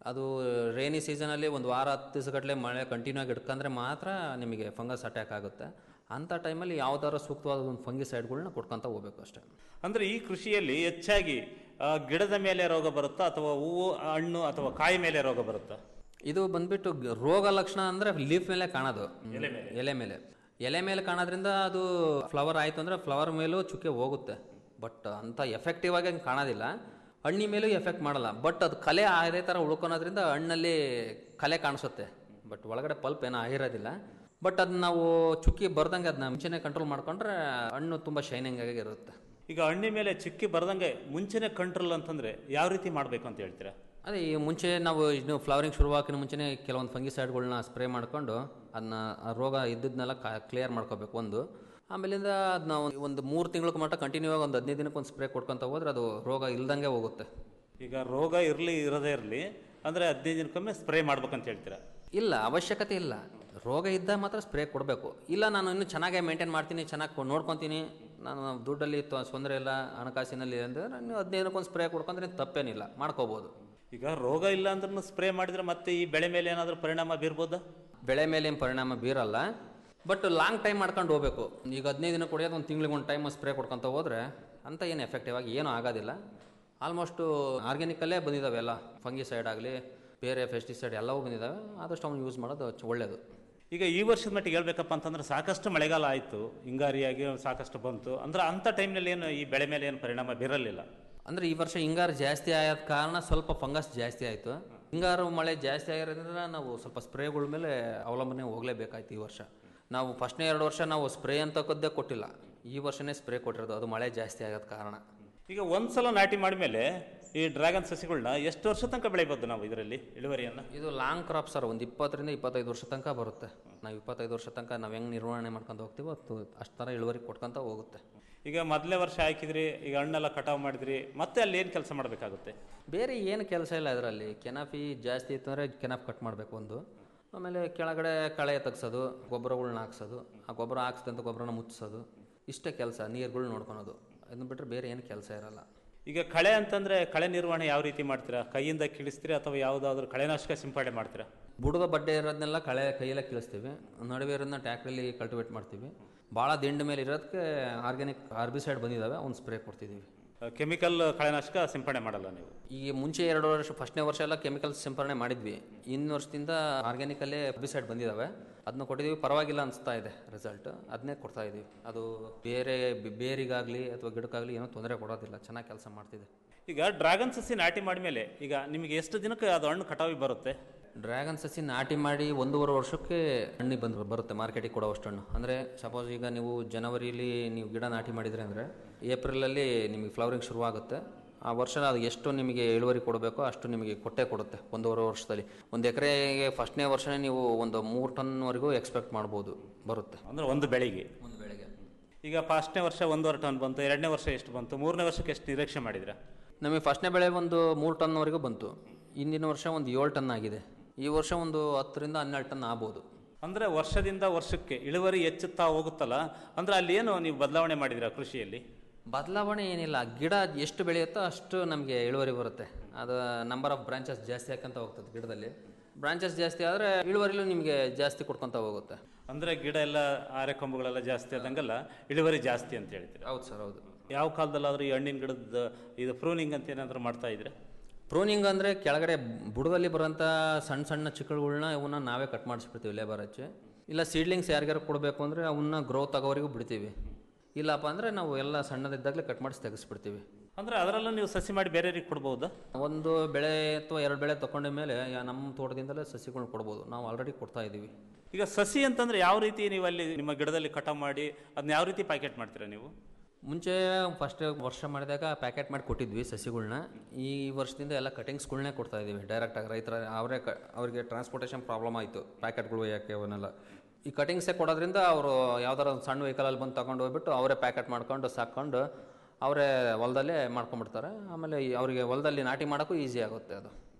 ಅದು ರೇನಿ ಸೀಸನಲ್ಲಿ ಒಂದು ವಾರ ಹತ್ತು ದಿವಸಗಟ್ಟಲೆ ಮಳೆ ಕಂಟಿನ್ಯೂ ಆಗಿ ಇಟ್ಕೊಂಡ್ರೆ ಮಾತ್ರ ನಿಮಗೆ ಫಂಗಸ್ ಅಟ್ಯಾಕ್ ಆಗುತ್ತೆ ಅಂಥ ಟೈಮಲ್ಲಿ ಯಾವ್ದಾದ್ರು ಸೂಕ್ತವಾದ ಒಂದು ಫಂಗಿಸೈಡ್ಗಳನ್ನ ಕೊಡ್ಕೊತ ಹೋಗ್ಬೇಕು ಅಷ್ಟೇ ಅಂದ್ರೆ ಈ ಕೃಷಿಯಲ್ಲಿ ಹೆಚ್ಚಾಗಿ ಆ, ಗಿಡದ ಮೇಲೆ ರೋಗ ಬರುತ್ತಾ ಅಥವಾ ಹೂವು ಹಣ್ಣು ಅಥವಾ ಕಾಯಿ ಮೇಲೆ ರೋಗ ಬರುತ್ತಾ ಇದು ಬಂದ್ಬಿಟ್ಟು ಗ- ರೋಗ ಲಕ್ಷಣ ಅಂದರೆ ಲೀಫ್ ಮೇಲೆ ಕಾಣೋದು ಎಲೆ ಮೇಲೆ. ಎಲೆ ಮೇಲೆ ಎಲೆ ಮೇಲೆ ಕಾಣೋದ್ರಿಂದ ಅದು ಫ್ಲವರ್ ಆಯಿತು ಅಂದರೆ ಫ್ಲವರ್ ಮೇಲೂ ಚುಕ್ಕೆ ಹೋಗುತ್ತೆ ಬಟ್ ಅಂಥ ಎಫೆಕ್ಟಿವ್ ಆಗಿ ಹಂಗೆ ಕಾಣೋದಿಲ್ಲ ಹಣ್ಣಿ ಮೇಲೂ ಎಫೆಕ್ಟ್ ಮಾಡಲ್ಲ ಬಟ್ ಅದು ಕಲೆ ಅದೇ ಥರ ಉಳ್ಕೊಳೋದ್ರಿಂದ ಹಣ್ಣಲ್ಲಿ ಕಲೆ ಕಾಣಿಸುತ್ತೆ ಬಟ್ ಒಳಗಡೆ ಪಲ್ಪ್ ಏನೋ ಆಗಿರೋದಿಲ್ಲ ಬಟ್ ಅದನ್ನ ನಾವು ಚುಕ್ಕಿ ಬರ್ದಂಗೆ ಅದನ್ನ ಮುಂಚೆನೇ ಕಂಟ್ರೋಲ್ ಮಾಡ್ಕೊಂಡ್ರೆ ಹಣ್ಣು ತುಂಬ ಶೈನಿಂಗ್ ಆಗಿ ಇರುತ್ತೆ ಈಗ ಹಣ್ಣಿ ಮೇಲೆ ಚಿಕ್ಕಿ ಬರದಂಗೆ ಮುಂಚೆನೆ ಕಂಟ್ರೋಲ್ ಅಂತಂದ್ರೆ ಯಾವ ರೀತಿ ಮಾಡಬೇಕು ಅಂತ ಹೇಳ್ತೀರಾ ಅದೇ ಈ ಮುಂಚೆ ನಾವು ಇನ್ನು ಫ್ಲವರಿಂಗ್ ಶುರುವಾಕಿನ ಮುಂಚೆನೇ ಕೆಲವೊಂದು ಫಂಗಿಸೈಡ್ಗಳನ್ನ ಸ್ಪ್ರೇ ಮಾಡ್ಕೊಂಡು ಅದನ್ನ ಆ ರೋಗ ಇದ್ದದ್ನೆಲ್ಲ ಕ್ಲಿಯರ್ ಮಾಡ್ಕೋಬೇಕು ಒಂದು ಆಮೇಲಿಂದ ಅದನ್ನ ಒಂದು ಮೂರು ತಿಂಗಳ ಮಟ್ಟ ಕಂಟಿನ್ಯೂ ಆಗಿ ಒಂದು ಹದಿನೈದು ದಿನಕ್ಕೆ ಒಂದು ಸ್ಪ್ರೇ ಕೊಡ್ಕೊಂತ ಹೋದ್ರೆ ಅದು ರೋಗ ಇಲ್ದಂಗೆ ಹೋಗುತ್ತೆ ಈಗ ರೋಗ ಇರಲಿ ಇರದೇ ಇರಲಿ ಅಂದ್ರೆ ಹದಿನೈದು ದಿನಕ್ಕೊಮ್ಮೆ ಸ್ಪ್ರೇ ಮಾಡ್ಬೇಕಂತ ಹೇಳ್ತೀರಾ ಇಲ್ಲ ಅವಶ್ಯಕತೆ ಇಲ್ಲ ರೋಗ ಇದ್ದಾಗ ಮಾತ್ರ ಸ್ಪ್ರೇ ಕೊಡಬೇಕು ಇಲ್ಲ ನಾನು ಇನ್ನೂ ಚೆನ್ನಾಗೇ ಮೇಂಟೈನ್ ಮಾಡ್ತೀನಿ ಚೆನ್ನಾಗಿ ನೋಡ್ಕೊತೀನಿ ನಾನು ದುಡ್ಡಲ್ಲಿ ತ- ತೊಂದರೆ ಇಲ್ಲ ಹಣಕಾಸಿನಲ್ಲಿ ಅಂದರೆ ನಾನು ಹದಿನೈದಕ್ಕೊಂದು ಸ್ಪ್ರೇ ಕೊಡ್ಕೊಂಡ್ರೆ ತಪ್ಪೇನಿಲ್ಲ ಮಾಡ್ಕೋಬೋದು ಈಗ ರೋಗ ಇಲ್ಲ ಅಂದ್ರೂ ಸ್ಪ್ರೇ ಮಾಡಿದ್ರೆ ಮತ್ತೆ ಈ ಬೆಳೆ ಮೇಲೆ ಏನಾದರೂ ಪರಿಣಾಮ ಬೀರ್ಬೋದಾ ಬೆಳೆ ಮೇಲೆ ಏನು ಪರಿಣಾಮ ಬೀರಲ್ಲ ಬಟ್ ಲಾಂಗ್ ಟೈಮ್ ಮಾಡ್ಕೊಂಡು ಹೋಗ್ಬೇಕು ಈಗ ಹದಿನೈದು ದಿನ ಕುಡಿಯೋದು ಒಂದು ತಿಂಗಳಿಗೆ ಒಂದು ಟೈಮ್ ಸ್ಪ್ರೇ ಕೊಡ್ಕೊಂತ ಹೋದ್ರೆ ಅಂತ ಏನು ಎಫೆಕ್ಟಿವ್ ಆಗಿ ಏನೂ ಆಗೋದಿಲ್ಲ ಆಲ್ಮೋಸ್ಟು ಆರ್ಗ್ಯಾನಿಕಲ್ಲೇ ಬಂದಿದ್ದಾವೆ ಎಲ್ಲ ಫಂಗಿಸೈಡ್ ಆಗಲಿ ಬೇರೆ ಪೆಸ್ಟಿಸೈಡ್ ಎಲ್ಲವೂ ಬಂದಿದ್ದಾವೆ ಆದಷ್ಟು ಅವ್ನು ಯೂಸ್ ಮಾಡೋದು ಚ- ಒಳ್ಳೆಯದು ಈಗ ಈ ವರ್ಷದ ಮಟ್ಟಿಗೆ ಹೇಳ್ಬೇಕಪ್ಪ ಅಂತಂದ್ರೆ ಸಾಕಷ್ಟು ಮಳೆಗಾಲ ಆಯಿತು ಹಿಂಗಾರಿಯಾಗಿ ಸಾಕಷ್ಟು ಬಂತು ಅಂದ್ರೆ ಅಂಥ ಟೈಮ್ನಲ್ಲಿ ಏನು ಈ ಬೆಳೆ ಮೇಲೆ ಏನು ಪರಿಣಾಮ ಬೀರಲಿಲ್ಲ ಅಂದರೆ ಈ ವರ್ಷ ಹಿಂಗಾರು ಜಾಸ್ತಿ ಆದ ಕಾರಣ ಸ್ವಲ್ಪ ಫಂಗಸ್ ಜಾಸ್ತಿ ಆಯಿತು ಹಿಂಗಾರು ಮಳೆ ಜಾಸ್ತಿ ಆಗಿರೋದ್ರಿಂದ ನಾವು ಸ್ವಲ್ಪ ಸ್ಪ್ರೇಗಳ ಮೇಲೆ ಅವಲಂಬನೆ ಹೋಗಲೇಬೇಕಾಯ್ತು ಈ ವರ್ಷ ನಾವು ಫಸ್ಟ್ನೇ ಎರಡು ವರ್ಷ ನಾವು ಸ್ಪ್ರೇ ಅಂತಕ್ಕದ್ದೇ ಕೊಟ್ಟಿಲ್ಲ ಈ ವರ್ಷನೇ ಸ್ಪ್ರೇ ಕೊಟ್ಟಿರೋದು ಅದು ಮಳೆ ಜಾಸ್ತಿ ಆಗೋದ ಕಾರಣ ಈಗ ಒಂದ್ಸಲ ನಾಟಿ ಮಾಡಿದ್ಮೇಲೆ ಈ ಡ್ರ್ಯಾಗನ್ ಸಸಿಗಳನ್ನ ಎಷ್ಟು ವರ್ಷ ತನಕ ಬೆಳಿಬೋದು ನಾವು ಇದರಲ್ಲಿ ಇಳುವರಿಯನ್ನು ಇದು ಲಾಂಗ್ ಕ್ರಾಪ್ ಸರ್ ಒಂದು ಇಪ್ಪತ್ತರಿಂದ ಇಪ್ಪತ್ತೈದು ವರ್ಷ ತನಕ ಬರುತ್ತೆ ನಾವು ಇಪ್ಪತ್ತೈದು ವರ್ಷ ತನಕ ನಾವು ಹೆಂಗೆ ನಿರ್ವಹಣೆ ಮಾಡ್ಕೊಂಡು ಹೋಗ್ತೀವೋ ಅಷ್ಟು ಅಷ್ಟು ಥರ ಇಳುವರಿ ಕೊಟ್ಕೊಂತ ಹೋಗುತ್ತೆ ಈಗ ಮೊದಲನೇ ವರ್ಷ ಹಾಕಿದ್ರಿ ಈಗ ಹಣ್ಣೆಲ್ಲ ಕಟಾವು ಮಾಡಿದ್ರಿ ಮತ್ತೆ ಅಲ್ಲಿ ಏನು ಕೆಲಸ ಮಾಡಬೇಕಾಗುತ್ತೆ ಬೇರೆ ಏನು ಕೆಲಸ ಇಲ್ಲ ಅದರಲ್ಲಿ ಕೆನಾಫಿ ಜಾಸ್ತಿ ಇತ್ತು ಅಂದರೆ ಕೆನಾಫ್ ಕಟ್ ಮಾಡಬೇಕು ಒಂದು ಆಮೇಲೆ ಕೆಳಗಡೆ ಕಳೆ ತೆಗ್ಸೋದು ಗೊಬ್ಬರಗಳ್ನ ಹಾಕ್ಸೋದು ಆ ಗೊಬ್ಬರ ಹಾಕ್ಸಿದಂಥ ಗೊಬ್ಬರನ ಮುಚ್ಚಿಸೋದು ಇಷ್ಟೇ ಕೆಲಸ ನೀರುಗಳು ನೋಡ್ಕೊಳೋದು ಅದನ್ನ ಬಿಟ್ಟರೆ ಬೇರೆ ಏನು ಕೆಲಸ ಇರಲ್ಲ ಈಗ ಕಳೆ ಅಂತಂದ್ರೆ ಕಳೆ ನಿರ್ವಹಣೆ ಯಾವ ರೀತಿ ಮಾಡ್ತೀರಾ ಕೈಯಿಂದ ಕಿಳಿಸ್ತೀರಾ ಅಥವಾ ಯಾವುದಾದ್ರೂ ಕಳೆನಾಶಕ ಸಿಂಪಡಣೆ ಮಾಡ್ತೀರಾ ಬುಡದ ಬಡ್ಡೆ ಇರೋದನ್ನೆಲ್ಲ ಕಳೆ ಕೈಯಲ್ಲೇ ಕೀಳಿಸ್ತೀವಿ ನಡುವೆ ಇರೋದನ್ನ ಟ್ಯಾಕ್ಟ್ರಲ್ಲಿ ಕಲ್ಟಿವೇಟ್ ಮಾಡ್ತೀವಿ ಭಾಳ ದಿಂಡು ಮೇಲೆ ಇರೋದಕ್ಕೆ ಆರ್ಗ್ಯಾನಿಕ್ ಆರ್ಬಿಸೈಡ್ ಬಂದಿದ್ದಾವೆ ಒಂದು ಸ್ಪ್ರೇ ಕೊಡ್ತಿದ್ದೀವಿ ಕೆಮಿಕಲ್ ಕಳೆನಾಶಕ ಸಿಂಪಡಣೆ ಮಾಡಲ್ಲ ನೀವು ಈ ಮುಂಚೆ ಎರಡು ವರ್ಷ ಫಸ್ಟ್ನೇ ವರ್ಷ ಎಲ್ಲ ಕೆಮಿಕಲ್ಸ್ ಸಿಂಪರಣೆ ಮಾಡಿದ್ವಿ ಇನ್ನು ವರ್ಷದಿಂದ ಆರ್ಗ್ಯಾನಿಕಲ್ಲೇ ಹೆರ್ಬಿಸೈಡ್ ಬಂದಿದ್ದಾವೆ ಅದನ್ನ ಕೊಟ್ಟಿದ್ದೀವಿ ಪರವಾಗಿಲ್ಲ ಅನಿಸ್ತಾ ಇದೆ ರಿಸಲ್ಟ್ ಅದನ್ನೇ ಕೊಡ್ತಾ ಇದ್ದೀವಿ ಅದು ಬೇರೆ ಬೆ- ಬೇರಿಗಾಗಲಿ ಅಥವಾ ಗಿಡಕ್ಕಾಗಲಿ ಏನೋ ತೊಂದರೆ ಕೊಡೋದಿಲ್ಲ ಚೆನ್ನಾಗಿ ಕೆಲಸ ಮಾಡ್ತಿದೆ ಈಗ ಡ್ರ್ಯಾಗನ್ ಸಸಿ ನಾಟಿ ಮಾಡಿದ್ಮೇಲೆ ಈಗ ನಿಮಗೆ ಎಷ್ಟು ದಿನಕ್ಕೆ ಅದು ಹಣ್ಣು ಕಟಾವಿ ಬರುತ್ತೆ ಡ್ರ್ಯಾಗನ್ ಸಸಿ ನಾಟಿ ಮಾಡಿ ಒಂದೂವರೆ ವರ್ಷಕ್ಕೆ ಹಣ್ಣಿ ಬಂದು ಬರುತ್ತೆ ಮಾರ್ಕೆಟಿಗೆ ಕೊಡೋವಷ್ಟು ಹಣ್ಣು ಅಂದರೆ ಸಪೋಸ್ ಈಗ ನೀವು ಜನವರಿಲಿ ನೀವು ಗಿಡ ನಾಟಿ ಮಾಡಿದ್ರೆ ಅಂದರೆ ಏಪ್ರಿಲಲ್ಲಿ ನಿಮಗೆ ಫ್ಲವರಿಂಗ್ ಶುರುವಾಗುತ್ತೆ ಆ ವರ್ಷ ಅದು ಎಷ್ಟು ನಿಮಗೆ ಇಳುವರಿ ಕೊಡಬೇಕೋ ಅಷ್ಟು ನಿಮಗೆ ಕೊಟ್ಟೇ ಕೊಡುತ್ತೆ ಒಂದೂವರೆ ವರ್ಷದಲ್ಲಿ ಒಂದು ಎಕರೆಗೆ ಫಸ್ಟ್ನೇ ವರ್ಷನೇ ನೀವು ಒಂದು ಮೂರು ಟನ್ವರೆಗೂ ಎಕ್ಸ್ಪೆಕ್ಟ್ ಮಾಡ್ಬೋದು ಬರುತ್ತೆ ಅಂದ್ರೆ ಒಂದು ಬೆಳೆಗೆ ಒಂದು ಬೆಳೆಗೆ ಈಗ ಫಸ್ಟ್ನೇ ವರ್ಷ ಒಂದೂವರೆ ಟನ್ ಬಂತು ಎರಡನೇ ವರ್ಷ ಎಷ್ಟು ಬಂತು ಮೂರನೇ ವರ್ಷಕ್ಕೆ ಎಷ್ಟು ನಿರೀಕ್ಷೆ ಮಾಡಿದ್ರೆ ನಮಗೆ ಫಸ್ಟ್ನೇ ಬೆಳೆ ಒಂದು ಮೂರು ಟನ್ವರೆಗೂ ಬಂತು ಹಿಂದಿನ ವರ್ಷ ಒಂದು ಏಳು ಟನ್ ಆಗಿದೆ ಈ ವರ್ಷ ಒಂದು ಹತ್ತರಿಂದ ಹನ್ನೆರಡು ಟನ್ ಆಗ್ಬೋದು ಅಂದ್ರೆ ವರ್ಷದಿಂದ ವರ್ಷಕ್ಕೆ ಇಳುವರಿ ಹೆಚ್ಚುತ್ತಾ ಹೋಗುತ್ತಲ್ಲ ಅಂದ್ರೆ ಅಲ್ಲಿ ಏನು ನೀವು ಬದಲಾವಣೆ ಮಾಡಿದಿರಾ ಕೃಷಿಯಲ್ಲಿ ಬದಲಾವಣೆ ಏನಿಲ್ಲ ಗಿಡ ಎಷ್ಟು ಬೆಳೆಯುತ್ತೋ ಅಷ್ಟು ನಮಗೆ ಇಳುವರಿ ಬರುತ್ತೆ ಅದು ನಂಬರ್ ಆಫ್ ಬ್ರಾಂಚಸ್ ಜಾಸ್ತಿ ಹಾಕಂತ ಹೋಗ್ತದೆ ಗಿಡದಲ್ಲಿ ಬ್ರಾಂಚಸ್ ಜಾಸ್ತಿ ಆದರೆ ಇಳುವರಿಲೂ ನಿಮಗೆ ಜಾಸ್ತಿ ಕೊಡ್ಕೊತ ಹೋಗುತ್ತೆ ಅಂದ್ರೆ ಗಿಡ ಎಲ್ಲ ಆರೆ ಕೊಂಬುಗಳೆಲ್ಲ ಜಾಸ್ತಿ ಆದಂಗೆಲ್ಲ ಇಳುವರಿ ಜಾಸ್ತಿ ಅಂತ ಹೇಳ್ತೀರಾ ಹೌದು ಸರ್ ಹೌದು ಯಾವ ಕಾಲದಲ್ಲಾದ್ರೂ ಈ ಹಣ್ಣಿನ ಗಿಡದ ಇದು ಪ್ರೂನಿಂಗ್ ಅಂತ ಏನಾದರೂ ಮಾಡ್ತಾ ಇದ್ರೆ ಪ್ರೂನಿಂಗ್ ಅಂದರೆ ಕೆಳಗಡೆ ಬುಡದಲ್ಲಿ ಬರೋಂಥ ಸಣ್ಣ ಸಣ್ಣ ಚಿಕ್ಕಳುಗಳ್ನ ಇವನ್ನ ನಾವೇ ಕಟ್ ಮಾಡಿಸ್ಬಿಡ್ತೀವಿ ಲೇಬರ್ ಹಚ್ಚಿ ಇಲ್ಲ ಸೀಡ್ಲಿಂಗ್ಸ್ ಯಾರಿಗಾರು ಕೊಡಬೇಕು ಅಂದರೆ ಅವನ್ನ ಗ್ರೋತ್ ಆಗೋವರೆಗೂ ಬಿಡ್ತೀವಿ ಇಲ್ಲಪ್ಪ ಅಂದರೆ ನಾವು ಎಲ್ಲ ಸಣ್ಣದಿದ್ದಾಗಲೇ ಕಟ್ ಮಾಡಿಸಿ ತೆಗೆಸ್ಬಿಡ್ತೀವಿ ಅಂದ್ರೆ ಅದರಲ್ಲೂ ನೀವು ಸಸಿ ಮಾಡಿ ಬೇರೆಯವ್ರಿಗೆ ಕೊಡ್ಬೋದಾ ಒಂದು ಬೆಳೆ ಅಥವಾ ಎರಡು ಬೆಳೆ ತಗೊಂಡ ಮೇಲೆ ಯಾ- ನಮ್ಮ ತೋಟದಿಂದಲೇ ಸಸಿಗಳನ್ನ ಕೊಡ್ಬೋದು ನಾವು ಆಲ್ರೆಡಿ ಕೊಡ್ತಾ ಇದ್ದೀವಿ ಈಗ ಸಸಿ ಅಂತಂದ್ರೆ ಯಾವ ರೀತಿ ನೀವು ಅಲ್ಲಿ ನಿಮ್ಮ ಗಿಡದಲ್ಲಿ ಕಟಾವು ಮಾಡಿ ಅದನ್ನ ಯಾವ ರೀತಿ ಪ್ಯಾಕೆಟ್ ಮಾಡ್ತೀರಾ ನೀವು ಮುಂಚೆ ಫಸ್ಟ್ ವರ್ಷ ಮಾಡಿದಾಗ ಪ್ಯಾಕೆಟ್ ಮಾಡಿ ಕೊಟ್ಟಿದ್ವಿ ಸಸಿಗಳ್ನ ಈ ವರ್ಷದಿಂದ ಎಲ್ಲ ಕಟಿಂಗ್ಸ್ಗಳ್ನೇ ಕೊಡ್ತಾ ಇದ್ದೀವಿ ಡೈರೆಕ್ಟಾಗಿ ರೈತರ ಅವರೇ ಕ ಅವರಿಗೆ ಟ್ರಾನ್ಸ್ಪೋರ್ಟೇಷನ್ ಪ್ರಾಬ್ಲಮ್ ಆಯಿತು ಪ್ಯಾಕೆಟ್ಗಳು ಯಾಕೆ ಅವನ್ನೆಲ್ಲ ಈ ಕಟಿಂಗ್ಸೇ ಕೊಡೋದ್ರಿಂದ ಅವರು ಯಾವ್ದಾರ ಒಂದು ಸಣ್ಣ ವೆಹಿಕಲಲ್ಲಿ ಬಂದು ತಗೊಂಡು ಹೋಗ್ಬಿಟ್ಟು ಅವರೇ ಪ್ಯಾಕೆಟ್ ಮಾಡ್ಕೊಂಡು ಸಾಕೊಂಡು ಅವರೇ ಹೊಲದಲ್ಲೇ ಮಾಡ್ಕೊಂಡ್ಬಿಡ್ತಾರೆ ಆಮೇಲೆ ಈ ಅವರಿಗೆ ಹೊಲದಲ್ಲಿ ನಾಟಿ ಮಾಡೋಕ್ಕೂ ಈಸಿ ಆಗುತ್ತೆ ಅದು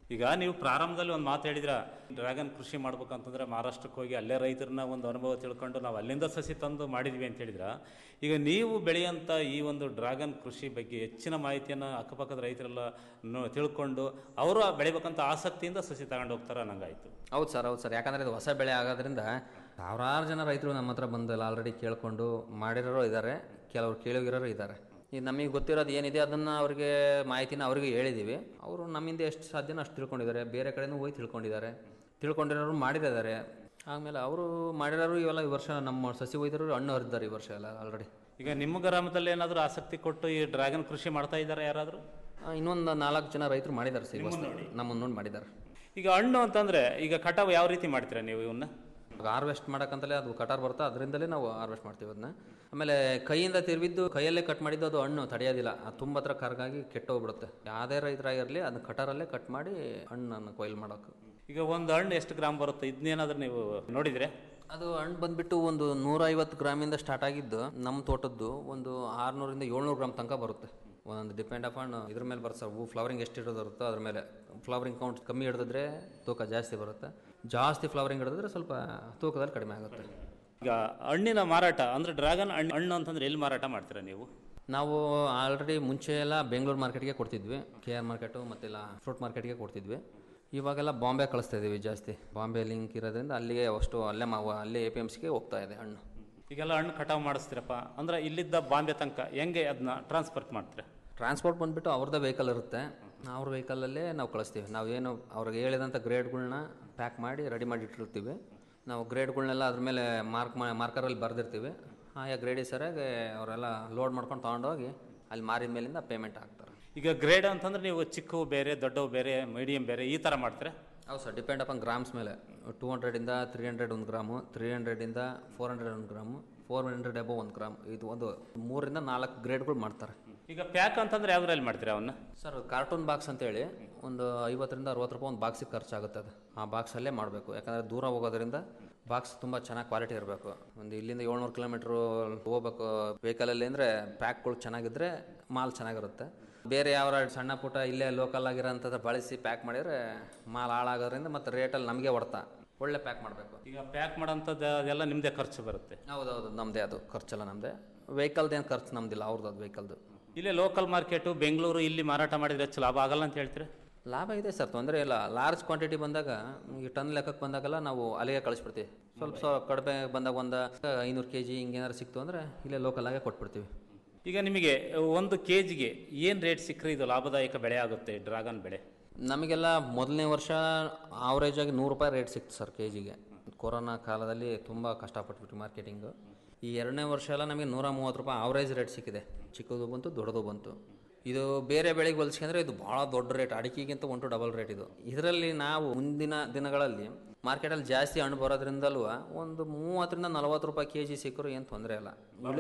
ಈಗ ನೀವು ಪ್ರಾರಂಭದಲ್ಲಿ ಒಂದು ಮಾತು ಹೇಳಿದ್ರ ಡ್ರ್ಯಾಗನ್ ಕೃಷಿ ಮಾಡ್ಬೇಕಂತಂದ್ರೆ ಮಹಾರಾಷ್ಟ್ರಕ್ಕೆ ಹೋಗಿ ಅಲ್ಲೇ ರೈತರನ್ನ ಒಂದು ಅನುಭವ ತಿಳ್ಕೊಂಡು ನಾವು ಅಲ್ಲಿಂದ ಸಸಿ ತಂದು ಮಾಡಿದ್ವಿ ಅಂತ ಹೇಳಿದ್ರ ಈಗ ನೀವು ಬೆಳೆಯಂಥ ಈ ಒಂದು ಡ್ರ್ಯಾಗನ್ ಕೃಷಿ ಬಗ್ಗೆ ಹೆಚ್ಚಿನ ಮಾಹಿತಿಯನ್ನು ಅಕ್ಕಪಕ್ಕದ ರೈತರೆಲ್ಲ ನೋ- ತಿಳ್ಕೊಂಡು ಅವರು ಬೆಳಿಬೇಕಂತ ಆಸಕ್ತಿಯಿಂದ ಸಸಿ ತಗೊಂಡು ಹೋಗ್ತಾರೆ ಅನ್ನಂಗಾಯ್ತು ಹೌದು ಸರ್ ಹೌದು ಸರ್ ಯಾಕಂದರೆ ಇದು ಹೊಸ ಬೆಳೆ ಆಗೋದ್ರಿಂದ ಸಾವಿರಾರು ಜನ ರೈತರು ನಮ್ಮ ಹತ್ರ ಬಂದಲ್ಲ ಆಲ್ರೆಡಿ ಕೇಳ್ಕೊಂಡು ಮಾಡಿರೋರು ಇದ್ದಾರೆ ಕೆಲವರು ಕೇಳಿರೋರು ಇದ್ದಾರೆ ಈಗ ನಮಗೆ ಗೊತ್ತಿರೋದು ಏನಿದೆ ಅದನ್ನು ಅವ್ರಿಗೆ ಮಾಹಿತಿನ ಅವ್ರಿಗೆ ಹೇಳಿದ್ದೀವಿ ಅವರು ನಮ್ಮಿಂದ ಎಷ್ಟು ಸಾಧ್ಯನೋ ಅಷ್ಟು ತಿಳ್ಕೊಂಡಿದ್ದಾರೆ ಬೇರೆ ಕಡೆನೂ ಹೋಗಿ ತಿಳ್ಕೊಂಡಿದ್ದಾರೆ ತಿಳ್ಕೊಂಡಿರೋರು ಮಾಡಿದ್ದಾರೆ ಆಮೇಲೆ ಅವರು ಮಾಡಿರೋರು ಇವೆಲ್ಲ ಈ ವರ್ಷ ನಮ್ಮ ಸಸಿ ಒಯ್ದರು ಹಣ್ಣು ಹರಿದ್ದಾರೆ ಈ ವರ್ಷ ಎಲ್ಲ ಆಲ್ರೆಡಿ ಈಗ ನಿಮ್ಮ ಗ್ರಾಮದಲ್ಲಿ ಏನಾದರೂ ಆಸಕ್ತಿ ಕೊಟ್ಟು ಈ ಡ್ರ್ಯಾಗನ್ ಕೃಷಿ ಮಾಡ್ತಾ ಇದ್ದಾರೆ ಯಾರಾದರೂ ಇನ್ನೊಂದು ನಾಲ್ಕು ಜನ ರೈತರು ಮಾಡಿದ್ದಾರೆ ಸರ್ ನಮ್ಮನ್ನು ನೋಡಿ ಮಾಡಿದ್ದಾರೆ ಈಗ ಹಣ್ಣು ಅಂತಂದ್ರೆ ಈಗ ಕಟಾವು ಯಾವ ರೀತಿ ಮಾಡ್ತೀರಾ ನೀವು ಇವನ್ನ ಹಾರ್ವೆಸ್ಟ್ ಮಾಡೋಕ್ಕಂತಲೇ ಅದು ಕಟಾರ್ ಬರುತ್ತೆ ಅದರಿಂದಲೇ ನಾವು ಹಾರ್ವೆಸ್ಟ್ ಮಾಡ್ತೀವಿ ಅದನ್ನ ಆಮೇಲೆ ಕೈಯಿಂದ ತಿರುವಿದ್ದು ಕೈಯಲ್ಲೇ ಕಟ್ ಮಾಡಿದ್ದು ಅದು ಹಣ್ಣು ತಡೆಯೋದಿಲ್ಲ ಅದು ತುಂಬ ಹತ್ರ ಕರ್ಗಾಗಿ ಕೆಟ್ಟೋಗ್ಬಿಡುತ್ತೆ ಯಾವುದೇ ರೈತರಾಗಿರಲಿ ಅದನ್ನ ಕಟಾರಲ್ಲೇ ಕಟ್ ಮಾಡಿ ಹಣ್ಣನ್ನು ಕೊಯ್ಲು ಮಾಡೋಕೆ ಈಗ ಒಂದು ಹಣ್ಣು ಎಷ್ಟು ಗ್ರಾಮ್ ಬರುತ್ತೆ ಇದನ್ನೇನಾದ್ರೂ ನೀವು ನೋಡಿದ್ರೆ ಅದು ಹಣ್ಣು ಬಂದ್ಬಿಟ್ಟು ಒಂದು ನೂರೈವತ್ತು ಗ್ರಾಮಿಂದ ಸ್ಟಾರ್ಟ್ ಆಗಿದ್ದು ನಮ್ಮ ತೋಟದ್ದು ಒಂದು ಆರುನೂರಿಂದ ಏಳ್ನೂರು ಗ್ರಾಮ್ ತನಕ ಬರುತ್ತೆ ಒಂದೊಂದು ಡಿಪೆಂಡ್ ಅಪಾನ್ ಇದ್ರ ಮೇಲೆ ಬರುತ್ತೆ ಸರ್ ಹೂ ಫ್ಲವರಿಂಗ್ ಎಷ್ಟು ಇರೋದಿರುತ್ತೋ ಅದ್ರ ಮೇಲೆ ಫ್ಲವರಿಂಗ್ ಕೌಂಟ್ ಕಮ್ಮಿ ಹಿಡಿದ್ರೆ ತೂಕ ಜಾಸ್ತಿ ಬರುತ್ತೆ ಜಾಸ್ತಿ ಫ್ಲವರಿಂಗ್ ಹಿಡಿದ್ರೆ ಸ್ವಲ್ಪ ತೂಕದಲ್ಲಿ ಕಡಿಮೆ ಆಗುತ್ತೆ ಈಗ ಹಣ್ಣಿನ ಮಾರಾಟ ಅಂದ್ರೆ ಡ್ರ್ಯಾಗನ್ ಹಣ್ಣು ಹಣ್ಣು ಅಂತಂದ್ರೆ ಎಲ್ಲಿ ಮಾರಾಟ ಮಾಡ್ತೀರಾ ನೀವು ನಾವು ಆಲ್ರೆಡಿ ಮುಂಚೆ ಎಲ್ಲ ಬೆಂಗಳೂರು ಮಾರ್ಕೆಟ್ಗೆ ಕೊಡ್ತಿದ್ವಿ ಕೆ ಆರ್ ಮಾರ್ಕೆಟು ಮತ್ತೆಲ್ಲ ಫ್ರೂಟ್ ಮಾರ್ಕೆಟ್ಗೆ ಕೊಡ್ತಿದ್ವಿ ಇವಾಗೆಲ್ಲ ಬಾಂಬೆ ಕಳಿಸ್ತಾ ಇದ್ದೀವಿ ಜಾಸ್ತಿ ಬಾಂಬೆ ಲಿಂಕ್ ಇರೋದ್ರಿಂದ ಅಲ್ಲಿಗೆ ಅಷ್ಟು ಅಲ್ಲೇ ಮಾವು ಅಲ್ಲೇ ಎ ಪಿ ಎಮ್ ಸಿಗೆ ಹೋಗ್ತಾ ಇದೆ ಹಣ್ಣು ಈಗೆಲ್ಲ ಹಣ್ಣು ಕಟಾವು ಮಾಡಿಸ್ತೀರಪ್ಪ ಅಂದ್ರೆ ಇಲ್ಲಿದ್ದ ಬಾಂಬೆ ತನಕ ಹೆಂಗೆ ಅದನ್ನ ಟ್ರಾನ್ಸ್ಫರ್ ಮಾಡ್ತೀರಾ ಟ್ರಾನ್ಸ್ಪೋರ್ಟ್ ಬಂದುಬಿಟ್ಟು ಅವ್ರದ್ದೇ ವೆಹಿಕಲ್ ಇರುತ್ತೆ ಅವ್ರ ವೆಹಿಕಲಲ್ಲೇ ನಾವು ಕಳಿಸ್ತೀವಿ ನಾವೇನು ಅವ್ರಿಗೆ ಹೇಳಿದಂಥ ಗ್ರೇಡ್ಗಳ್ನ ಪ್ಯಾಕ್ ಮಾಡಿ ರೆಡಿ ಮಾಡಿ ಇಟ್ಟಿರ್ತೀವಿ ನಾವು ಗ್ರೇಡ್ಗಳ್ನೆಲ್ಲ ಅದ್ರ ಮೇಲೆ ಮಾರ್ಕ್ ಮಾ ಮಾರ್ಕರಲ್ಲಿ ಬರೆದಿರ್ತೀವಿ ಆಯಾ ಗ್ರೇಡಿ ಸರಿಯಾಗಿ ಅವರೆಲ್ಲ ಲೋಡ್ ಮಾಡ್ಕೊಂಡು ತೊಗೊಂಡೋಗಿ ಅಲ್ಲಿ ಮಾರಿದ ಮೇಲಿಂದ ಪೇಮೆಂಟ್ ಆಗ್ತಾರೆ ಈಗ ಗ್ರೇಡ್ ಅಂತಂದ್ರೆ ನೀವು ಚಿಕ್ಕವು ಬೇರೆ ದೊಡ್ಡವು ಬೇರೆ ಮೀಡಿಯಂ ಬೇರೆ ಈ ಥರ ಮಾಡ್ತೀರಾ ಹೌದು ಸರ್ ಡಿಪೆಂಡ್ ಅಪಾನ್ ಗ್ರಾಮ್ಸ್ ಮೇಲೆ ಟೂ ಹಂಡ್ರೆಡಿಂದ ತ್ರೀ ಹಂಡ್ರೆಡ್ ಒಂದು ಗ್ರಾಮು ತ್ರೀ ಹಂಡ್ರೆಡಿಂದ ಫೋರ್ ಹಂಡ್ರೆಡ್ ಒಂದು ಗ್ರಾಮು ಫೋರ್ ಹಂಡ್ರೆಡ್ ಎಬೋ ಒಂದು ಗ್ರಾಮ್ ಇದು ಒಂದು ಮೂರರಿಂದ ನಾಲ್ಕು ಗ್ರೇಡ್ಗಳು ಮಾಡ್ತಾರೆ ಈಗ ಪ್ಯಾಕ್ ಅಂತಂದ್ರೆ ಯಾವ್ದ್ರಲ್ಲಿ ಮಾಡ್ತೀರಾ ಅವನ್ನ ಸರ್ ಕಾರ್ಟೂನ್ ಬಾಕ್ಸ್ ಅಂತೇಳಿ ಒಂದು ಐವತ್ತರಿಂದ ಅರವತ್ತು ರೂಪಾಯಿ ಒಂದು ಬಾಕ್ಸಿಗೆ ಖರ್ಚಾಗುತ್ತೆ ಅದು ಆ ಬಾಕ್ಸಲ್ಲೇ ಮಾಡಬೇಕು ಯಾಕಂದರೆ ದೂರ ಹೋಗೋದ್ರಿಂದ ಬಾಕ್ಸ್ ತುಂಬ ಚೆನ್ನಾಗಿ ಕ್ವಾಲಿಟಿ ಇರಬೇಕು ಒಂದು ಇಲ್ಲಿಂದ ಏಳ್ನೂರು ಕಿಲೋಮೀಟ್ರು ಹೋಗ್ಬೇಕು ವೆಹಿಕಲಲ್ಲಿ ಅಂದರೆ ಪ್ಯಾಕ್ಗಳು ಚೆನ್ನಾಗಿದ್ದರೆ ಮಾಲ್ ಚೆನ್ನಾಗಿರುತ್ತೆ ಬೇರೆ ಯಾವ ಸಣ್ಣ ಪುಟ್ಟ ಇಲ್ಲೇ ಲೋಕಲ್ ಆಗಿರೋಂಥದ್ದು ಬಳಸಿ ಪ್ಯಾಕ್ ಮಾಡಿದರೆ ಮಾಲ್ ಹಾಳಾಗೋದ್ರಿಂದ ಮತ್ತು ರೇಟಲ್ಲಿ ನಮಗೆ ಹೊಡ್ತಾ ಒಳ್ಳೆ ಪ್ಯಾಕ್ ಮಾಡಬೇಕು ಈಗ ಪ್ಯಾಕ್ ಮಾಡೋಂಥದ್ದು ಅದೆಲ್ಲ ನಿಮ್ಮದೇ ಖರ್ಚು ಬರುತ್ತೆ ಹೌದೌದು ನಮ್ಮದೇ ಅದು ಖರ್ಚೆಲ್ಲ ನಮ್ಮದೇ ವೆಹಿಕಲ್ದು ಏನು ಖರ್ಚು ನಮ್ದಿಲ್ಲ ಅವ್ರದ್ದು ಅದು ವೆಹಿಕಲ್ದು ಇಲ್ಲೇ ಲೋಕಲ್ ಮಾರ್ಕೆಟು ಬೆಂಗಳೂರು ಇಲ್ಲಿ ಮಾರಾಟ ಮಾಡಿದ್ರೆ ಹೆಚ್ಚು ಲಾಭ ಆಗಲ್ಲ ಅಂತ ಹೇಳ್ತೀರಾ ಲಾಭ ಇದೆ ಸರ್ ತೊಂದರೆ ಇಲ್ಲ ಲಾರ್ಜ್ ಕ್ವಾಂಟಿಟಿ ಬಂದಾಗ ಈ ಟನ್ ಲೆಕ್ಕಕ್ಕೆ ಬಂದಾಗೆಲ್ಲ ನಾವು ಅಲ್ಲಿಗೆ ಕಳಿಸ್ಬಿಡ್ತೀವಿ ಸ್ವಲ್ಪ ಸ್ವಲ್ಪ ಕಡಿಮೆ ಬಂದಾಗ ಒಂದು ಐನೂರು ಕೆ ಜಿ ಹಿಂಗೇನಾರು ಸಿಕ್ತು ಅಂದರೆ ಇಲ್ಲೇ ಲೋಕಲಾಗೆ ಕೊಟ್ಬಿಡ್ತೀವಿ ಈಗ ನಿಮಗೆ ಒಂದು ಕೆ ಜಿಗೆ ಏನು ರೇಟ್ ಸಿಕ್ಕರೆ ಇದು ಲಾಭದಾಯಕ ಬೆಳೆ ಆಗುತ್ತೆ ಡ್ರ್ಯಾಗನ್ ಬೆಳೆ ನಮಗೆಲ್ಲ ಮೊದಲನೇ ವರ್ಷ ಆವ್ರೇಜ್ ಆಗಿ ನೂರು ರೂಪಾಯಿ ರೇಟ್ ಸಿಕ್ತು ಸರ್ ಕೆ ಜಿಗೆ ಕೊರೋನಾ ಕಾಲದಲ್ಲಿ ತುಂಬ ಕಷ್ಟಪಟ್ಬಿಟ್ಟು ಮಾರ್ಕೆಟಿಂಗು ಈ ಎರಡನೇ ವರ್ಷ ಎಲ್ಲ ನಮಗೆ ನೂರ ಮೂವತ್ತು ರೂಪಾಯಿ ಆವ್ರೇಜ್ ರೇಟ್ ಸಿಕ್ಕಿದೆ ಚಿಕ್ಕದು ಬಂತು ದೊಡ್ಡದು ಬಂತು ಇದು ಬೇರೆ ಬೆಳೆಗೆ ಹೋಲಿಸ್ಕೊಂಡ್ರೆ ಇದು ಭಾಳ ದೊಡ್ಡ ರೇಟ್ ಅಡಿಕೆಗಿಂತ ಒನ್ ಟು ಡಬಲ್ ರೇಟ್ ಇದು ಇದರಲ್ಲಿ ನಾವು ಮುಂದಿನ ದಿನಗಳಲ್ಲಿ ಮಾರ್ಕೆಟಲ್ಲಿ ಜಾಸ್ತಿ ಹಣ್ಣು ಬರೋದ್ರಿಂದಲೂ ಒಂದು ಮೂವತ್ತರಿಂದ ನಲವತ್ತು ರೂಪಾಯಿ ಕೆ ಜಿ ಸಿಕ್ಕರು ಏನು ತೊಂದರೆ ಇಲ್ಲ